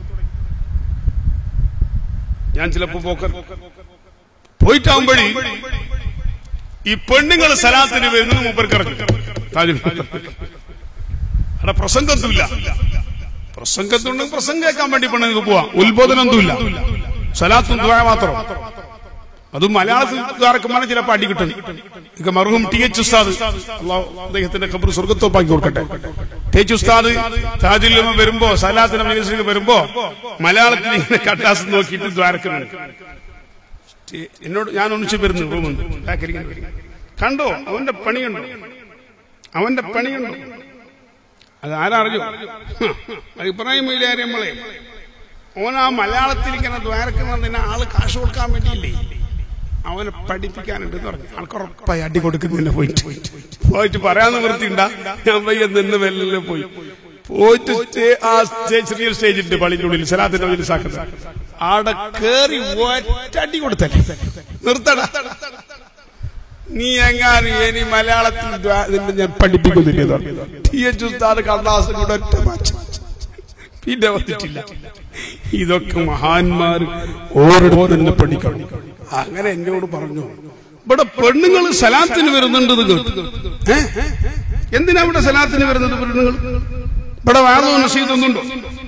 ഞാൻ ചിലപ്പോ പോക്കർ പോയിട്ടാവുമ്പോഴേ ഈ പെണ്ണുങ്ങൾ സലാത്തിന് വരുന്നത് മൂപ്പർക്കറിഞ്ഞു താജുൽ അവിടെ പ്രസംഗത്തുമില്ല പ്രസംഗത്തുണ്ടെങ്കിൽ പ്രസംഗം കേൾക്കാൻ വേണ്ടി പെണ്ണുങ്ങൾക്ക് പോവാം ഉത്ബോധനമൊന്നുമില്ല സലാത്തും ദുആ മാത്രം അതും മലയാളത്തിൽ ദ്വാരക്കുമ്പോൾ ചിലപ്പോൾ അടി കിട്ടും ഇక മറുഹും ടി എച്ച് ഉസ്താദ് അള്ളാഹു അദ്ദേഹത്തിന്റെ ഖബർ സ്വർഗത്തോപ്പാക്കി കൊടുക്കട്ടെ ടി എച്ച് ഉസ്താദ് താജുല്ലുമ വരുമ്പോ സലാത്തിന്റെ മജലിസിലേക്ക് വരുമ്പോ മലയാളത്തിൽ ഇങ്ങനെ കട്ടാസ് നോക്കിയിട്ട് ദ്വാരക്കുന്നുണ്ട് എന്നോട് ഞാൻ ഒന്നിച്ചു വരുന്നു റൂമിൽ കണ്ടോ അവന്റെ പണിയുണ്ടോ അവന്റെ പണിയുണ്ടോ അത് ആരറിഞ്ഞു ഇബ്രാഹിം മൊയിലാരി നമ്മളെ ഓൻ ആ മലയാളത്തിൽ ഇങ്ങനെ ദ്വാരക്കുന്നതിന് ആള് കാശ് കൊടുക്കാൻ വേണ്ടിയില്ലേ അവനെ പഠിപ്പിക്കാനുണ്ടെന്ന് പറഞ്ഞു ആൾക്ക് ഉറപ്പായി അടി കൊടുക്കുന്നതിനെ പോയിട്ട് പോയിട്ട് പറയാൻ നിവൃത്തിണ്ട ഞാൻ പയ്യ നിന്ന് വെല്ലെ പോയി പോയിട്ട് സ്റ്റേ- ആ സ്റ്റേജ് ചെറിയ സ്റ്റേജ് ഉണ്ട് പള്ളിന്റെ ഉള്ളിൽ സലാത്തിന്റെ ഉള്ളിൽ സാക്കുന്നത് ആടെ കേറി ഒറ്റടി കൊടുത്തല്ലേ നിർത്തട നീ എങ്ങാനും ഇനി മലയാളത്തിൽ ദ്വാ- നിന്നെ ഞാൻ പഠിപ്പിക്കുന്നില്ല എന്ന് പറഞ്ഞു. ടി എച്ച് ഉസ്താദ് കടലാസ് കൂടെ ഒറ്റ മാറ്റി പിന്നെ വന്നിട്ടില്ല ഇതൊക്കെ മഹാന്മാർ ഓരോരുത്തരും തന്നെ പഠിക്കണം അങ്ങനെ എന്നോട് പറഞ്ഞു ഇവിടെ പെണ്ണുങ്ങൾ സലാത്തിന് വരുന്നുണ്ട് ഇത് കേട്ടു ഏ? എന്തിനാ ഇവിടെ സലാത്തിന് വരുന്നത് പെണ്ണുങ്ങൾ ഇവിടെ വേറെ നസീതൊന്നുണ്ടോ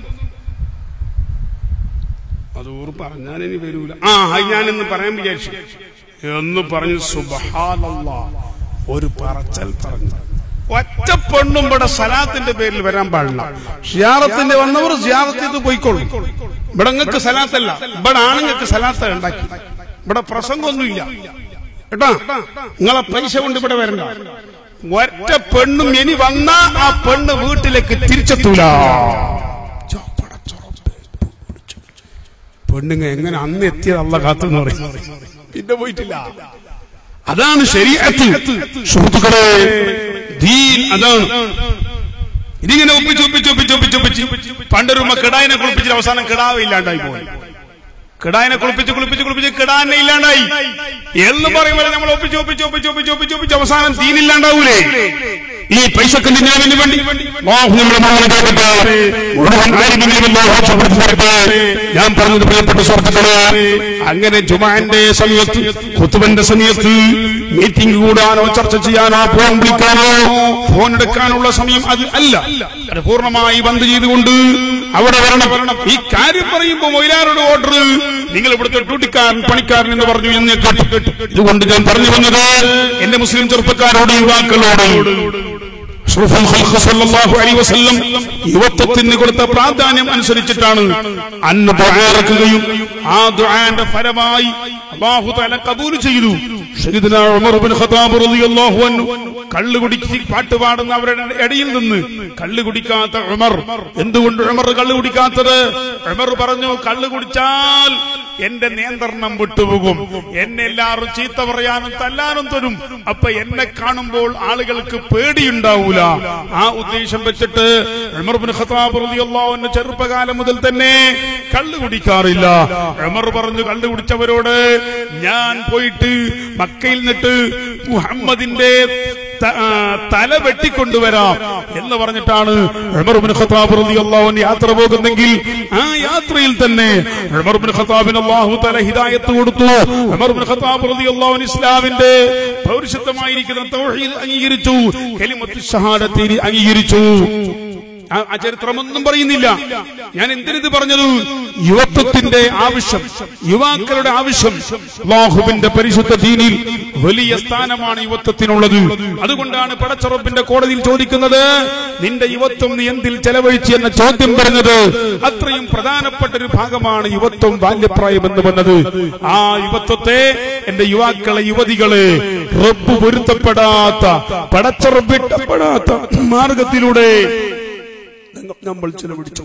അത് ഓർ പറഞ്ഞാൽ ഇനി വരൂല ആ അത് ഞാനിന്ന് പറയാൻ വിചാരിച്ചു എന്ന് പറഞ്ഞു സുബഹാനല്ലാ ഒരു പറച്ചൽ പറഞ്ഞു ഒറ്റ പെണ്ണും ഇവിടെ സലാത്തിന്റെ പേരിൽ വരാൻ പാടില്ല ഷിയാറത്തിന്റെ വന്നവർ ഷിയാറത്ത് ചെയ്ത് പോയിക്കോളും ഇവിടെ നിങ്ങൾക്ക് സലാത്തല്ല ഇവിടെ ആണുങ്ങൾക്ക് സലാത്ത ഉണ്ടാക്കി ഇവിടെ പ്രസംഗമൊന്നുമില്ല കേട്ടാ നിങ്ങളെ പൈസ കൊണ്ട് ഇവിടെ വരണ്ട ഒറ്റ പെണ്ണും ഇനി വന്നാ ആ പെണ്ണ് വീട്ടിലേക്ക് തിരിച്ചെത്തൂല പെണ്ണുങ്ങ എങ്ങനെ അന്ന് എത്തിയത് അല്ല കാത്തെന്ന് പറയും പിന്നെ പോയിട്ടില്ല അതാണ് ശരീരത്ത് സുഹൃത്തുക്കളെ ദീൻ അതാണ് ഇതിങ്ങനെ ഒപ്പിച്ച് ഒപ്പിച്ച് ഒപ്പിച്ച് ഒപ്പിച്ച് ഒപ്പിച്ച് പണ്ടൊരു ഉമ്മ കിടായിനെ കുളിപ്പിച്ചിട്ട് അവസാനം കിടാവ് ഇല്ലാണ്ടായി പോയി കിടായിനെ കുളിപ്പിച്ച് കുളിപ്പിച്ച് കുളിപ്പിച്ച് കിടാനെ ഇല്ലാണ്ടായി എന്ന് പറയുമ്പോൾ നമ്മൾ ഒപ്പിച്ച് ഒപ്പിച്ച് ഒപ്പിച്ച് ഒപ്പിച്ച് ഒപ്പിച്ച് ഒപ്പിച്ച് അവസാനം ദീനില്ലാണ്ടാവൂലേ ഈ പൈസക്ക് ദുനിയാവിന് വേണ്ടി അല്ലാഹു നമ്മളെ മുഴുവൻ കേൾക്കട്ടെ മുഴുവൻ ആലിമിനെയും അല്ലാഹു രക്ഷപ്പെടുത്തി തരട്ടെ ഞാൻ പറഞ്ഞത് പ്രിയപ്പെട്ട സുഹൃത്തുക്കളെ അങ്ങനെ ജുമാന്റെ സമയത്ത് ഖുത്ബന്റെ സമയത്ത് മീറ്റിംഗ് കൂടാനോ ചർച്ച ചെയ്യാനോ ഫോൺ വിളിക്കാനോ ഫോൺ എടുക്കാനുള്ള സമയം അത് അല്ല അത് പൂർണ്ണമായി ബന്ദ് ചെയ്തുകൊണ്ട് അവിടെ വരണം ഈ കാര്യം പറയുമ്പോൾ മൊയിലാരോട് ഓർഡർ നിങ്ങൾ ഇവിടുത്തെ ഡ്യൂട്ടിക്കാരൻ പണിക്കാരൻ എന്ന് പറഞ്ഞു എന്ന് ഞാൻ കേട്ടു ഇതുകൊണ്ട് ഞാൻ പറഞ്ഞു വന്നത് എന്റെ മുസ്ലിം ചെറുപ്പക്കാരോട് യുവാക്കളോട് അഷ്റഫുൽ ഖൽഖ് സല്ലല്ലാഹു അലൈഹി വസല്ലം യുവത്വത്തിന് കൊടുത്ത പ്രാധാന്യം അനുസരിച്ചിട്ടാണ് അന്ന് ദുആറക്കുകയും ആ ദുആന്റെ ഫലമായി അല്ലാഹു തആല കബൂൽ ചെയ്തു സയ്യിദുന ഉമർ ഇബ്നു ഖത്താബ് റളിയല്ലാഹു അൻഹു കള്ള് കുടിച്ച് പാട്ട് പാടുന്ന അവരുടെ ഇടയിൽ നിന്ന് കള്ള് കുടിക്കാത്ത ഉമർ എന്തുകൊണ്ട് ഉമർ കള്ള് കുടിക്കാത്തത് ഉമർ പറഞ്ഞു കള്ള് കുടിച്ചാൽ എന്റെ നിയന്ത്രണം വിട്ടുപോകും എന്നെ എല്ലാവരും ചീത്ത പറയാനും തല്ലാനും തരും അപ്പൊ എന്നെ കാണുമ്പോൾ ആളുകൾക്ക് പേടിയുണ്ടാവൂല ആ ഉദ്ദേശം വെച്ചിട്ട് ഉമർ ബിൻ ഖത്താബ് റളിയല്ലാഹു അൻഹു ചെറുപ്പകാലം മുതൽ തന്നെ കള്ളു കുടിക്കാറില്ല ഉമർ പറഞ്ഞു കള്ളു കുടിച്ചവരോട് ഞാൻ പോയിട്ട് മക്കയിൽ നിന്നിട്ട് മുഹമ്മദിന്റെ ത- ആ, തല വെട്ടിക്കൊണ്ടുവരാം എന്ന് പറഞ്ഞിട്ടാണ് ഉമർ ബിൻ ഖത്താബ് റളിയല്ലാഹു അൻഹു യാത്ര പോകുന്നെങ്കിൽ ആ യാത്രയിൽ തന്നെ ഉമർ ബിൻ ഖത്താബിന് അല്ലാഹു തആല ഹിദായത്ത് കൊടുത്തു ഉമർ ബിൻ ഖത്താബ് റളിയല്ലാഹു അൻഹു ഇസ്ലാമിന്റെ പൗരുഷത്വമായിരിക്കുന്ന തൗഹീദ് അംഗീകരിച്ചു കലിമത്ത് ഷഹാദത്തിന് അംഗീകരിച്ചു ആ- ആ ചരിത്രമൊന്നും പറയുന്നില്ല ഞാൻ എന്തിനിത് പറഞ്ഞത് യുവത്വത്തിന്റെ ആവശ്യം യുവാക്കളുടെ ആവശ്യം അല്ലാഹുവിന്റെ പരിശുദ്ധ ദീനിൽ വലിയ സ്ഥാനമാണ് യുവത്വത്തിനുള്ളത് അതുകൊണ്ടാണ് പടച്ചറപ്പിന്റെ കോടതിയിൽ ചോദിക്കുന്നത് നിന്റെ യുവത്വം നീ എന്തിൽ ചെലവഴിച്ചു എന്ന ചോദ്യം പറഞ്ഞത് അത്രയും പ്രധാനപ്പെട്ട ഒരു ഭാഗമാണ് യുവത്വം ബാല്യപ്രായം എന്ന് പറഞ്ഞത് ആ യുവത്വത്തെ എന്റെ യുവാക്കളെ യുവതികളെ റബ്ബ് പൊരുത്തപ്പെടാത്ത പടച്ചറപ്പിട്ടപ്പെടാത്ത മാർഗത്തിലൂടെ നമ്മൾ ചെലവഴിച്ചു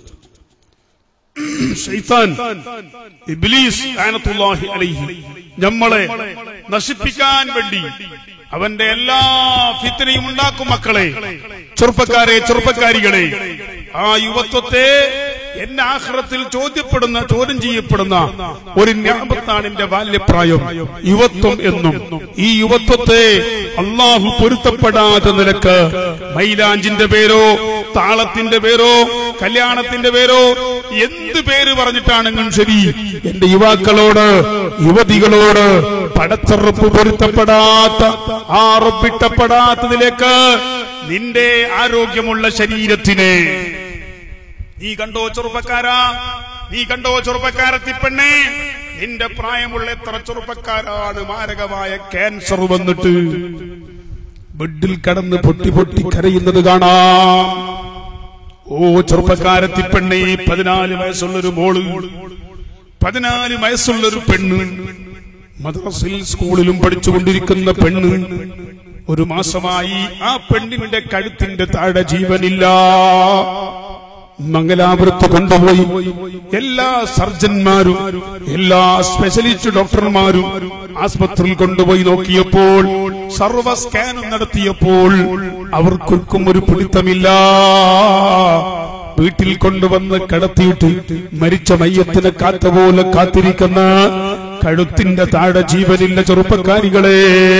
ഷൈത്താൻ ഇബ്ലീസ് ലഅനത്തുല്ലാഹി അലൈഹി നമ്മളെ നശിപ്പിക്കാൻ വേണ്ടി അവന്റെ എല്ലാ ഫിത്തനയും ഉണ്ടാക്കും മക്കളെ ചെറുപ്പക്കാരെ ചെറുപ്പക്കാരികളെ ആ യുവത്വത്തെ എന്റെ ആഹ്റത്തിൽ ചോദ്യപ്പെടുന്ന ചോദ്യം ചെയ്യപ്പെടുന്ന ഒരു ഞാപത്താണ് എന്റെ ബാല്യപ്രായം യുവത്വം എന്നും ഈ യുവത്വത്തെ അള്ളാഹു പൊരുത്തപ്പെടാത്ത നിലക്ക് മൈലാഞ്ചിന്റെ പേരോ താളത്തിന്റെ പേരോ കല്യാണത്തിന്റെ പേരോ എന്ത് പേര് പറഞ്ഞിട്ടാണെങ്കിലും ശരി എന്റെ യുവാക്കളോട് യുവതികളോട് പടച്ചറപ്പ് പൊരുത്തപ്പെടാത്ത ആ റബ്ബിട്ടപ്പെടാത്തതിലേക്ക് നിന്റെ ആരോഗ്യമുള്ള ശരീരത്തിനെ നീ കണ്ടോ ചെറുപ്പക്കാരാ നീ കണ്ടോ ചെറുപ്പക്കാരത്തി പെണ്ണേ നിന്റെ പ്രായമുള്ള എത്ര ചെറുപ്പക്കാരാണ് മാരകമായ ക്യാൻസർ വന്നിട്ട് ബെഡിൽ കടന്ന് പൊട്ടി പൊട്ടി കരയുന്നത് കാണാം ഓ ചെറുപ്പക്കാരത്തി പെണ്ണേ പതിനാല് വയസ്സുള്ളൊരു മോള് പതിനാല് വയസ്സുള്ളൊരു പെണ്ണ് മദ്രസിൽ സ്കൂളിലും പഠിച്ചുകൊണ്ടിരിക്കുന്ന പെണ്ണ് ഒരു മാസമായി ആ പെണ്ണിന്റെ കഴുത്തിന്റെ താഴെ ജീവനില്ല മംഗലാപുരത്ത് കൊണ്ടുപോയി എല്ലാ സർജന്മാരും എല്ലാ സ്പെഷ്യലിസ്റ്റ് ഡോക്ടർമാരും ആസ്പത്രിയിൽ കൊണ്ടുപോയി നോക്കിയപ്പോൾ സർവ സ്കാനും നടത്തിയപ്പോൾ അവർക്കൊർക്കും ഒരു പിടുത്തമില്ല വീട്ടിൽ കൊണ്ടുവന്ന് കടത്തിയിട്ട് മരിച്ച മയ്യത്തിനെ കാത്ത പോലെ കാത്തിരിക്കുന്ന കഴുത്തിന്റെ താഴെ ജീവനില്ല ചെറുപ്പക്കാരികളെ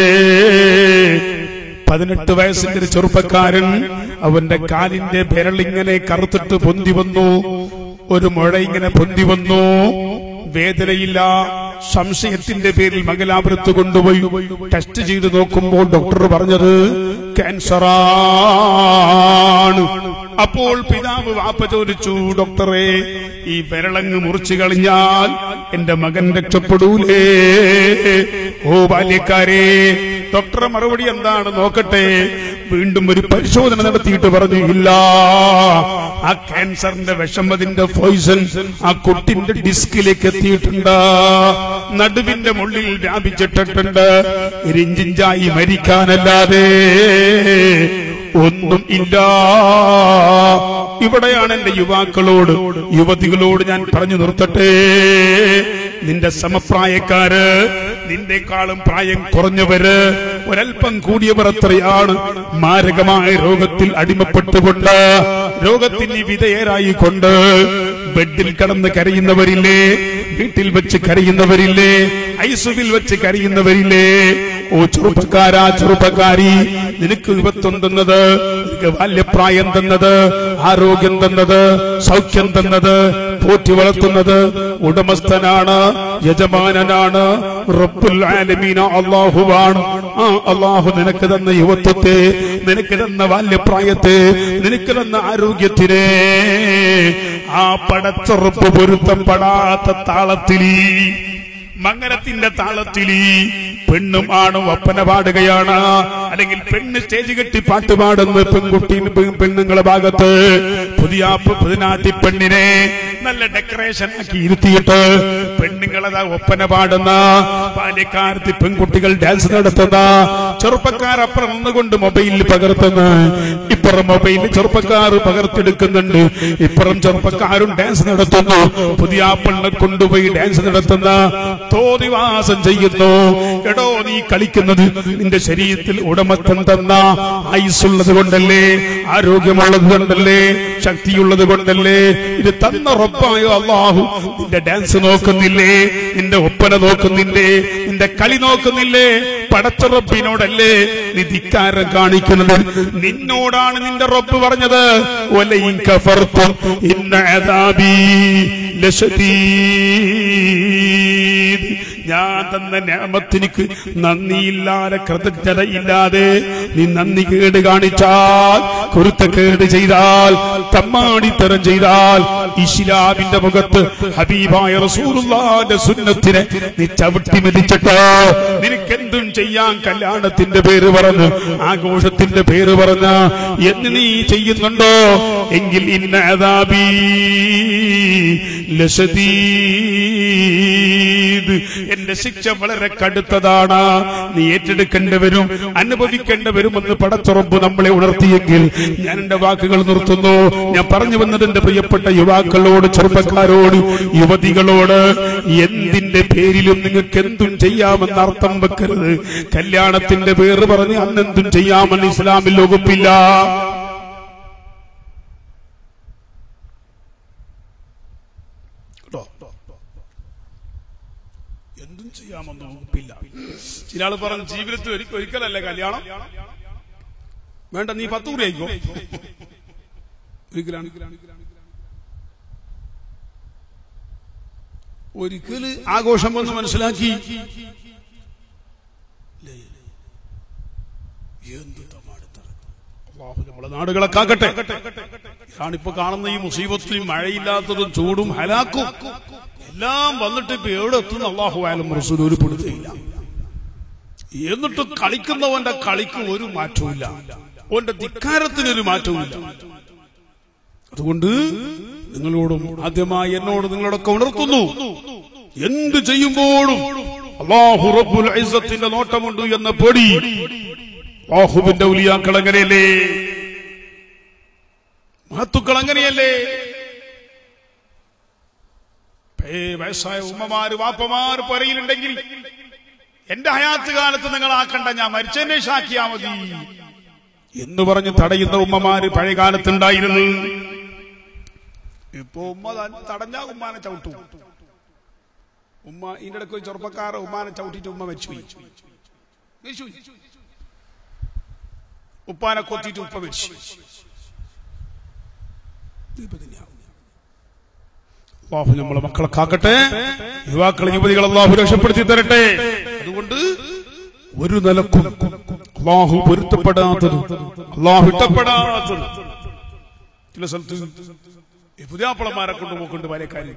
പതിനെട്ട് വയസ്സിന്റെ ഒരു ചെറുപ്പക്കാരൻ അവന്റെ കാലിന്റെ വിരലിങ്ങനെ കറുത്തിട്ട് പൊന്തി വന്നു ഒരു മുഴ ഇങ്ങനെ പൊന്തി വന്നു വേദനയില്ല സംശയത്തിന്റെ പേരിൽ മംഗലാപുരത്ത് കൊണ്ടുപോയി ടെസ്റ്റ് ചെയ്ത് നോക്കുമ്പോൾ ഡോക്ടർ പറഞ്ഞത് ക്യാൻസറാണ് അപ്പോൾ പിതാവ് വാപ്പ ചോദിച്ചു ഡോക്ടറെ ഈ വിരളങ്ങ് മുറിച്ചു കളഞ്ഞാൽ എന്റെ മകൻ രക്ഷപ്പെടൂലേ ഓ ബാല്യക്കാരെ ഡോക്ടറെ മറുപടി എന്താണ് നോക്കട്ടെ വീണ്ടും ഒരു പരിശോധന നടത്തിയിട്ട് പറഞ്ഞു ഇല്ല ആ ക്യാൻസറിന്റെ വിഷമതിന്റെ പോയിസൺ ആ കുട്ടിന്റെ ഡിസ്കിലേക്ക് എത്തിയിട്ടുണ്ട് നടുവിന്റെ മുള്ളിൽ വ്യാപിച്ചിട്ടിട്ടുണ്ട് ഇരിഞ്ചിഞ്ചായി മരിക്കാനല്ലാതെ ഒന്നും ഇല്ല ഇവിടെയാണ് എന്റെ യുവാക്കളോട് യുവതികളോട് ഞാൻ പറഞ്ഞു നിർത്തട്ടെ നിന്റെ സമപ്രായക്കാര് നിന്റെക്കാളും പ്രായം കുറഞ്ഞവര് ഒരൽപ്പം കൂടിയവർ എത്രയാണ് മാരകമായ രോഗത്തിൽ അടിമപ്പെട്ടുകൊണ്ട് രോഗത്തിന് വിധേയരായിക്കൊണ്ട് ബെഡിൽ കടന്ന് കരയുന്നവരില്ലേ വീട്ടിൽ വെച്ച് കരയുന്നവരില്ലേ ഐസുവിൽ വെച്ച് കരയുന്നവരില്ലേ ഓ ചെറുപ്പക്കാരാ ചെറുപ്പക്കാരി നിനക്ക് വിപത്വം തന്നത് നിനക്ക് ബാല്യപ്രായം തന്നത് ആരോഗ്യം തന്നത് സൗഖ്യം തന്നത് പോറ്റി വളർത്തുന്നത് ഉടമസ്ഥനാണ് യജമാനനാണ് റബ്ബുൽ ആലമീന അള്ളാഹുവാണ് ആ അള്ളാഹു നിനക്ക് തന്ന യുവത്വത്തെ നിനക്ക് തന്ന ബാല്യപ്രായത്തെ നിനക്ക് തന്ന ആരോഗ്യത്തിനെ ആ പടച്ചുറപ്പ് പൊരുത്തപ്പെടാത്ത താളത്തിലീ മംഗലത്തിന്റെ താളത്തിലീ പെണ്ണും ആണും ഒപ്പന പാടുകയാണ് അല്ലെങ്കിൽ പെണ്ണ് സ്റ്റേജ് കെട്ടി പാട്ട് പാടുന്ന പെൺകുട്ടി പെ- പെണ്ണുങ്ങളെ ഭാഗത്ത് പുതിയ പുതിനാറ്റി പെണ്ണിനെ നല്ല ഡെക്കറേഷൻ ആക്കി ഇരുത്തിയിട്ട് പെണ്ണുങ്ങളതാ ഒപ്പന പാടുന്ന ബാല്യക്കാരത്തി പെൺകുട്ടികൾ ഡാൻസ് നടത്തുന്ന ചെറുപ്പക്കാരപ്പുറം നിന്നുകൊണ്ട് മൊബൈലിൽ പകർത്തുന്ന ഇപ്പുറം മൊബൈലിൽ ചെറുപ്പക്കാർ പകർത്തെടുക്കുന്നുണ്ട് ഇപ്പുറം ചെറുപ്പക്കാരും ഡാൻസ് നടത്തുന്നു പുതിയ പെണ്ണെ കൊണ്ടുപോയി ഡാൻസ് നടത്തുന്ന തോതിവാസം ചെയ്യുന്നു എടോ നീ കളിക്കുന്നത് നിന്റെ ശരീരത്തിൽ ഉടമത്തം തന്ന ഐസുള്ളത് കൊണ്ടല്ലേ ആരോഗ്യമുള്ളത് കൊണ്ടല്ലേ ശക്തിയുള്ളത് കൊണ്ടല്ലേ ഇത് തന്ന റബ്ബായോ അള്ളാഹു നിന്റെ ഡാൻസ് നോക്കുന്നില്ലേ നിന്റെ ഒപ്പന നോക്കുന്നില്ലേ നിന്റെ കളി നോക്കുന്നില്ലേ പടച്ച റബ്ബിനോടല്ലേ നീ ധിക്കാരം കാണിക്കുന്നത് നിന്നോടാണ് നിന്റെ റബ്ബ് പറഞ്ഞത് ഒലയും കഫർത്തും ഇന്ന അദാബി ലശദീദ് ഞാൻ തന്ന ഞാമത്തിനിക്ക് നന്ദിയില്ലാതെ കൃതജ്ഞതയില്ലാതെ നീ നന്ദി കേട് കാണിച്ചാൽ കുരുത്തക്കേട് ചെയ്താൽ തമ്മാടിത്തരം ചെയ്താൽ ഇസ്ലാമിന്റെ മുഖത്ത് ഹബീബായ റസൂലുള്ളാന്റെ സുന്നത്തിനെ നീ ചവിട്ടി മെതിച്ചിട്ട് നിനക്കെന്തും ചെയ്യാൻ കല്യാണത്തിന്റെ പേര് പറഞ്ഞ് ആഘോഷത്തിന്റെ പേര് പറഞ്ഞ എന്ന് നീ ചെയ്യുന്നുണ്ടോ എങ്കിൽ ഇന്ന അദാബീ ലശദീദ് എന്റെ ശിക്ഷ വളരെ കടുത്തതാണ് നീ ഏറ്റെടുക്കേണ്ടി വരും അനുഭവിക്കേണ്ടി വരുമെന്ന് പടച്ചുറപ്പ് നമ്മളെ ഉണർത്തിയെങ്കിൽ ഞാൻ എന്റെ വാക്കുകൾ നിർത്തുന്നു ഞാൻ പറഞ്ഞു വന്നത് എന്റെ പ്രിയപ്പെട്ട യുവാക്കളോട് ചെറുപ്പക്കാരോട് യുവതികളോട് എന്തിന്റെ പേരിലും നിങ്ങൾക്ക് എന്തും ചെയ്യാമെന്ന് അർത്ഥം വെക്കരുത് കല്യാണത്തിന്റെ പേര് പറഞ്ഞ് അന്നെന്തും ചെയ്യാമെന്ന് ഇസ്ലാമിൽ വകുപ്പില്ല കേട്ടോ എന്തും ചെയ്യാമെന്ന് വകുപ്പില്ല ചില ആള് പറഞ്ഞു ജീവിതത്തിൽ ഒരി- ഒരിക്കലല്ലേ കല്യാണം വേണ്ട നീ പത്ത് കൂടി ആയിക്കോ ഒരിക്കലാണ് ഒരിക്കല് ആഘോഷം വന്ന് മനസ്സിലാക്കി ലേ. എന്ത് തമാടിത്തരം. അള്ളാഹു നമ്മളെ നാടുകളെ കാക്കട്ടെ ഇതാണിപ്പോ കാണുന്ന ഈ മുസീബത്തും മഴയില്ലാത്തതും ചൂടും ഹലാക്കും എല്ലാം വന്നിട്ട് ഇപ്പൊ എവിടെ എത്തുന്ന അള്ളാഹു ആയാലും റസൂൽ ഒരു പിടുത്തയില്ല എന്നിട്ട് കളിക്കുന്നവന്റെ കളിക്ക് ഒരു മാറ്റവുമില്ല അവന്റെ ധിക്കാരത്തിനൊരു മാറ്റവുമില്ല അതുകൊണ്ട് നിങ്ങളോടും ആദ്യമായി എന്നോട് നിങ്ങളോടൊക്കെ ഉണർത്തുന്നു എന്ത് ചെയ്യുമ്പോഴും അള്ളാഹു റബ്ബുൽ ഇസ്സത്തിന്റെ നോട്ടമുണ്ട് എന്ന പൊടി അള്ളാഹുവിന്റെ ഉലിയാക്കൾ അങ്ങനെയല്ലേ മഹത്തുക്കൾ അങ്ങനെയല്ലേ ഏ, വയസ്സായ ഉമ്മമാര് വാപ്പമാര് പുരയിലുണ്ടെങ്കിൽ എന്റെ ഹയാത്ത് കാലത്ത് നിങ്ങൾ ആക്കണ്ട ഞാൻ മരിച്ചതിനെ ഷാക്കിയാ മതി എന്ന് പറഞ്ഞ് തടയുന്ന ഉമ്മമാര് പഴയ കാലത്തുണ്ടായിരുന്നു ഇപ്പൊ ഉമ്മ ത- തടഞ്ഞാ ഉമ്മാനെ ചവിട്ടു ഉമ്മ ഇതിന്റെ ഇടയ്ക്ക് ഒരു ചെറുപ്പക്കാരെ ഉമ്മാനെ ചവിട്ടിട്ട് ഉമ്മ മരിച്ചുപോയി മരിച്ചുപോയി. ഉപ്പാനെ കൊത്തിയിട്ട് ഉപ്പ മരിച്ചു ഇതിപ്പോ തന്നെയാവും. അള്ളാഹു നമ്മളെ മക്കളെ കാക്കട്ടെ യുവാക്കളെ യുവതികൾ അള്ളാഹു രക്ഷപ്പെടുത്തി തരട്ടെ അതുകൊണ്ട് ഒരു നിലക്കും അള്ളാഹു പൊരുത്തപ്പെടാത്തത് അള്ളാഹു ഇഷ്ടപ്പെടാത്തത് ചില സ്ഥലത്ത് ഈ പുതിയാപ്പളന്മാരെ കൊണ്ടുപോക്കുണ്ട് വലക്കാരി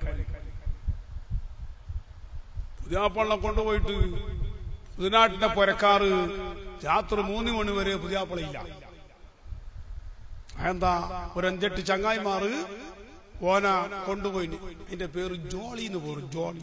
പുതിയാപ്പളനെ കൊണ്ടുപോയിട്ട് പുതിനാട്ടിന്റെ പുരക്കാറ് രാത്രി മൂന്ന് മണി വരെ പുതിയാപ്പളയില്ല എന്താ ഒരു അഞ്ചെട്ട് ചങ്ങായിമാറ് ഓന കൊണ്ടുപോയി അതിന്റെ പേര് ജോളി എന്ന് പോലും ജോളി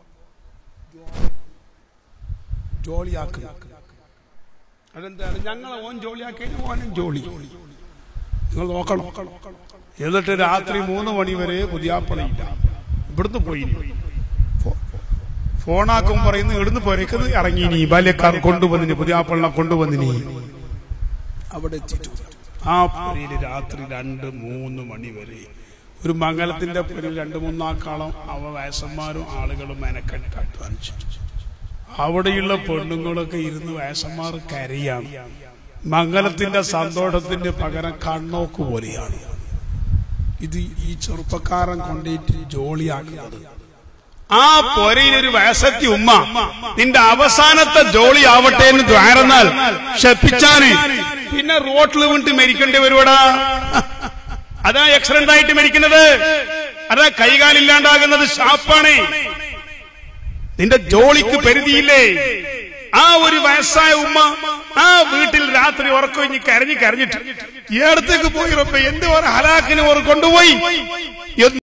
ജോളിയാക്ക് അതെന്താണ് ഞങ്ങളെ ഓൻ ജോളിയാക്കി ഓനും ജോളി നിങ്ങൾ നോക്കണം എന്നിട്ട് രാത്രി മൂന്ന് മണി വരെ പുതിയാപ്പളയില്ല ഇവിടുന്ന് പോയി ഫോ- ഫോണാക്കും പറയുന്നു ഇവിടുന്ന് പോരേക്കുന്നത് ഇറങ്ങി നീ ബാല്യക്കാർ കൊണ്ടുവന്നിനി പുതിയാപ്പളിനെ കൊണ്ടുവന്നിനി അവിടെ എത്തിയിട്ടു ആ പുരയില് രാത്രി രണ്ട് മൂന്ന് മണി വരെ ഒരു മംഗലത്തിന്റെ പേരിൽ രണ്ടു മൂന്നാക്കാളം അവ വയസ്സന്മാരും ആളുകളും മെനക്കെട്ട് അധ്വാനിച്ചു അവിടെയുള്ള പെണ്ണുങ്ങളൊക്കെ ഇരുന്ന് വയസ്സന്മാർ കരയാണ് മംഗലത്തിന്റെ സന്തോഷത്തിന് പകരം കണ്ണോക്ക് പോലെയാണ് ഇത് ഈ ചെറുപ്പക്കാരൻ കൊണ്ടേറ്റ് ജോളിയാക്കുന്നത് ആ പൊരയിലൊരു വയസ്സത്തി ഉമ്മ നിന്റെ അവസാനത്തെ ജോളി ആവട്ടെ എന്ന് ദ്വാരന്നാൽ ക്ഷപ്പിച്ചാന് പിന്നെ റോട്ടിൽ വീണിട്ട് മരിക്കേണ്ടി വരുവടാ അതാ ആക്സിഡന്റ് ആയിട്ട് മരിക്കുന്നത് അതാ കൈകാലില്ലാണ്ടാകുന്നത് ഷാപ്പാണ് നിന്റെ ജോളിക്ക് പരിധിയില്ലേ ആ ഒരു വയസ്സായ ഉമ്മ ആ വീട്ടിൽ രാത്രി ഉറക്കം ഇനി കരഞ്ഞ് കരഞ്ഞിട്ട് ഈ അടുത്തേക്ക് പോയി റബ്ബേ എന്ത് ഒരു ഹലാക്കിന് ഓർ കൊണ്ടുപോയി എന്ന്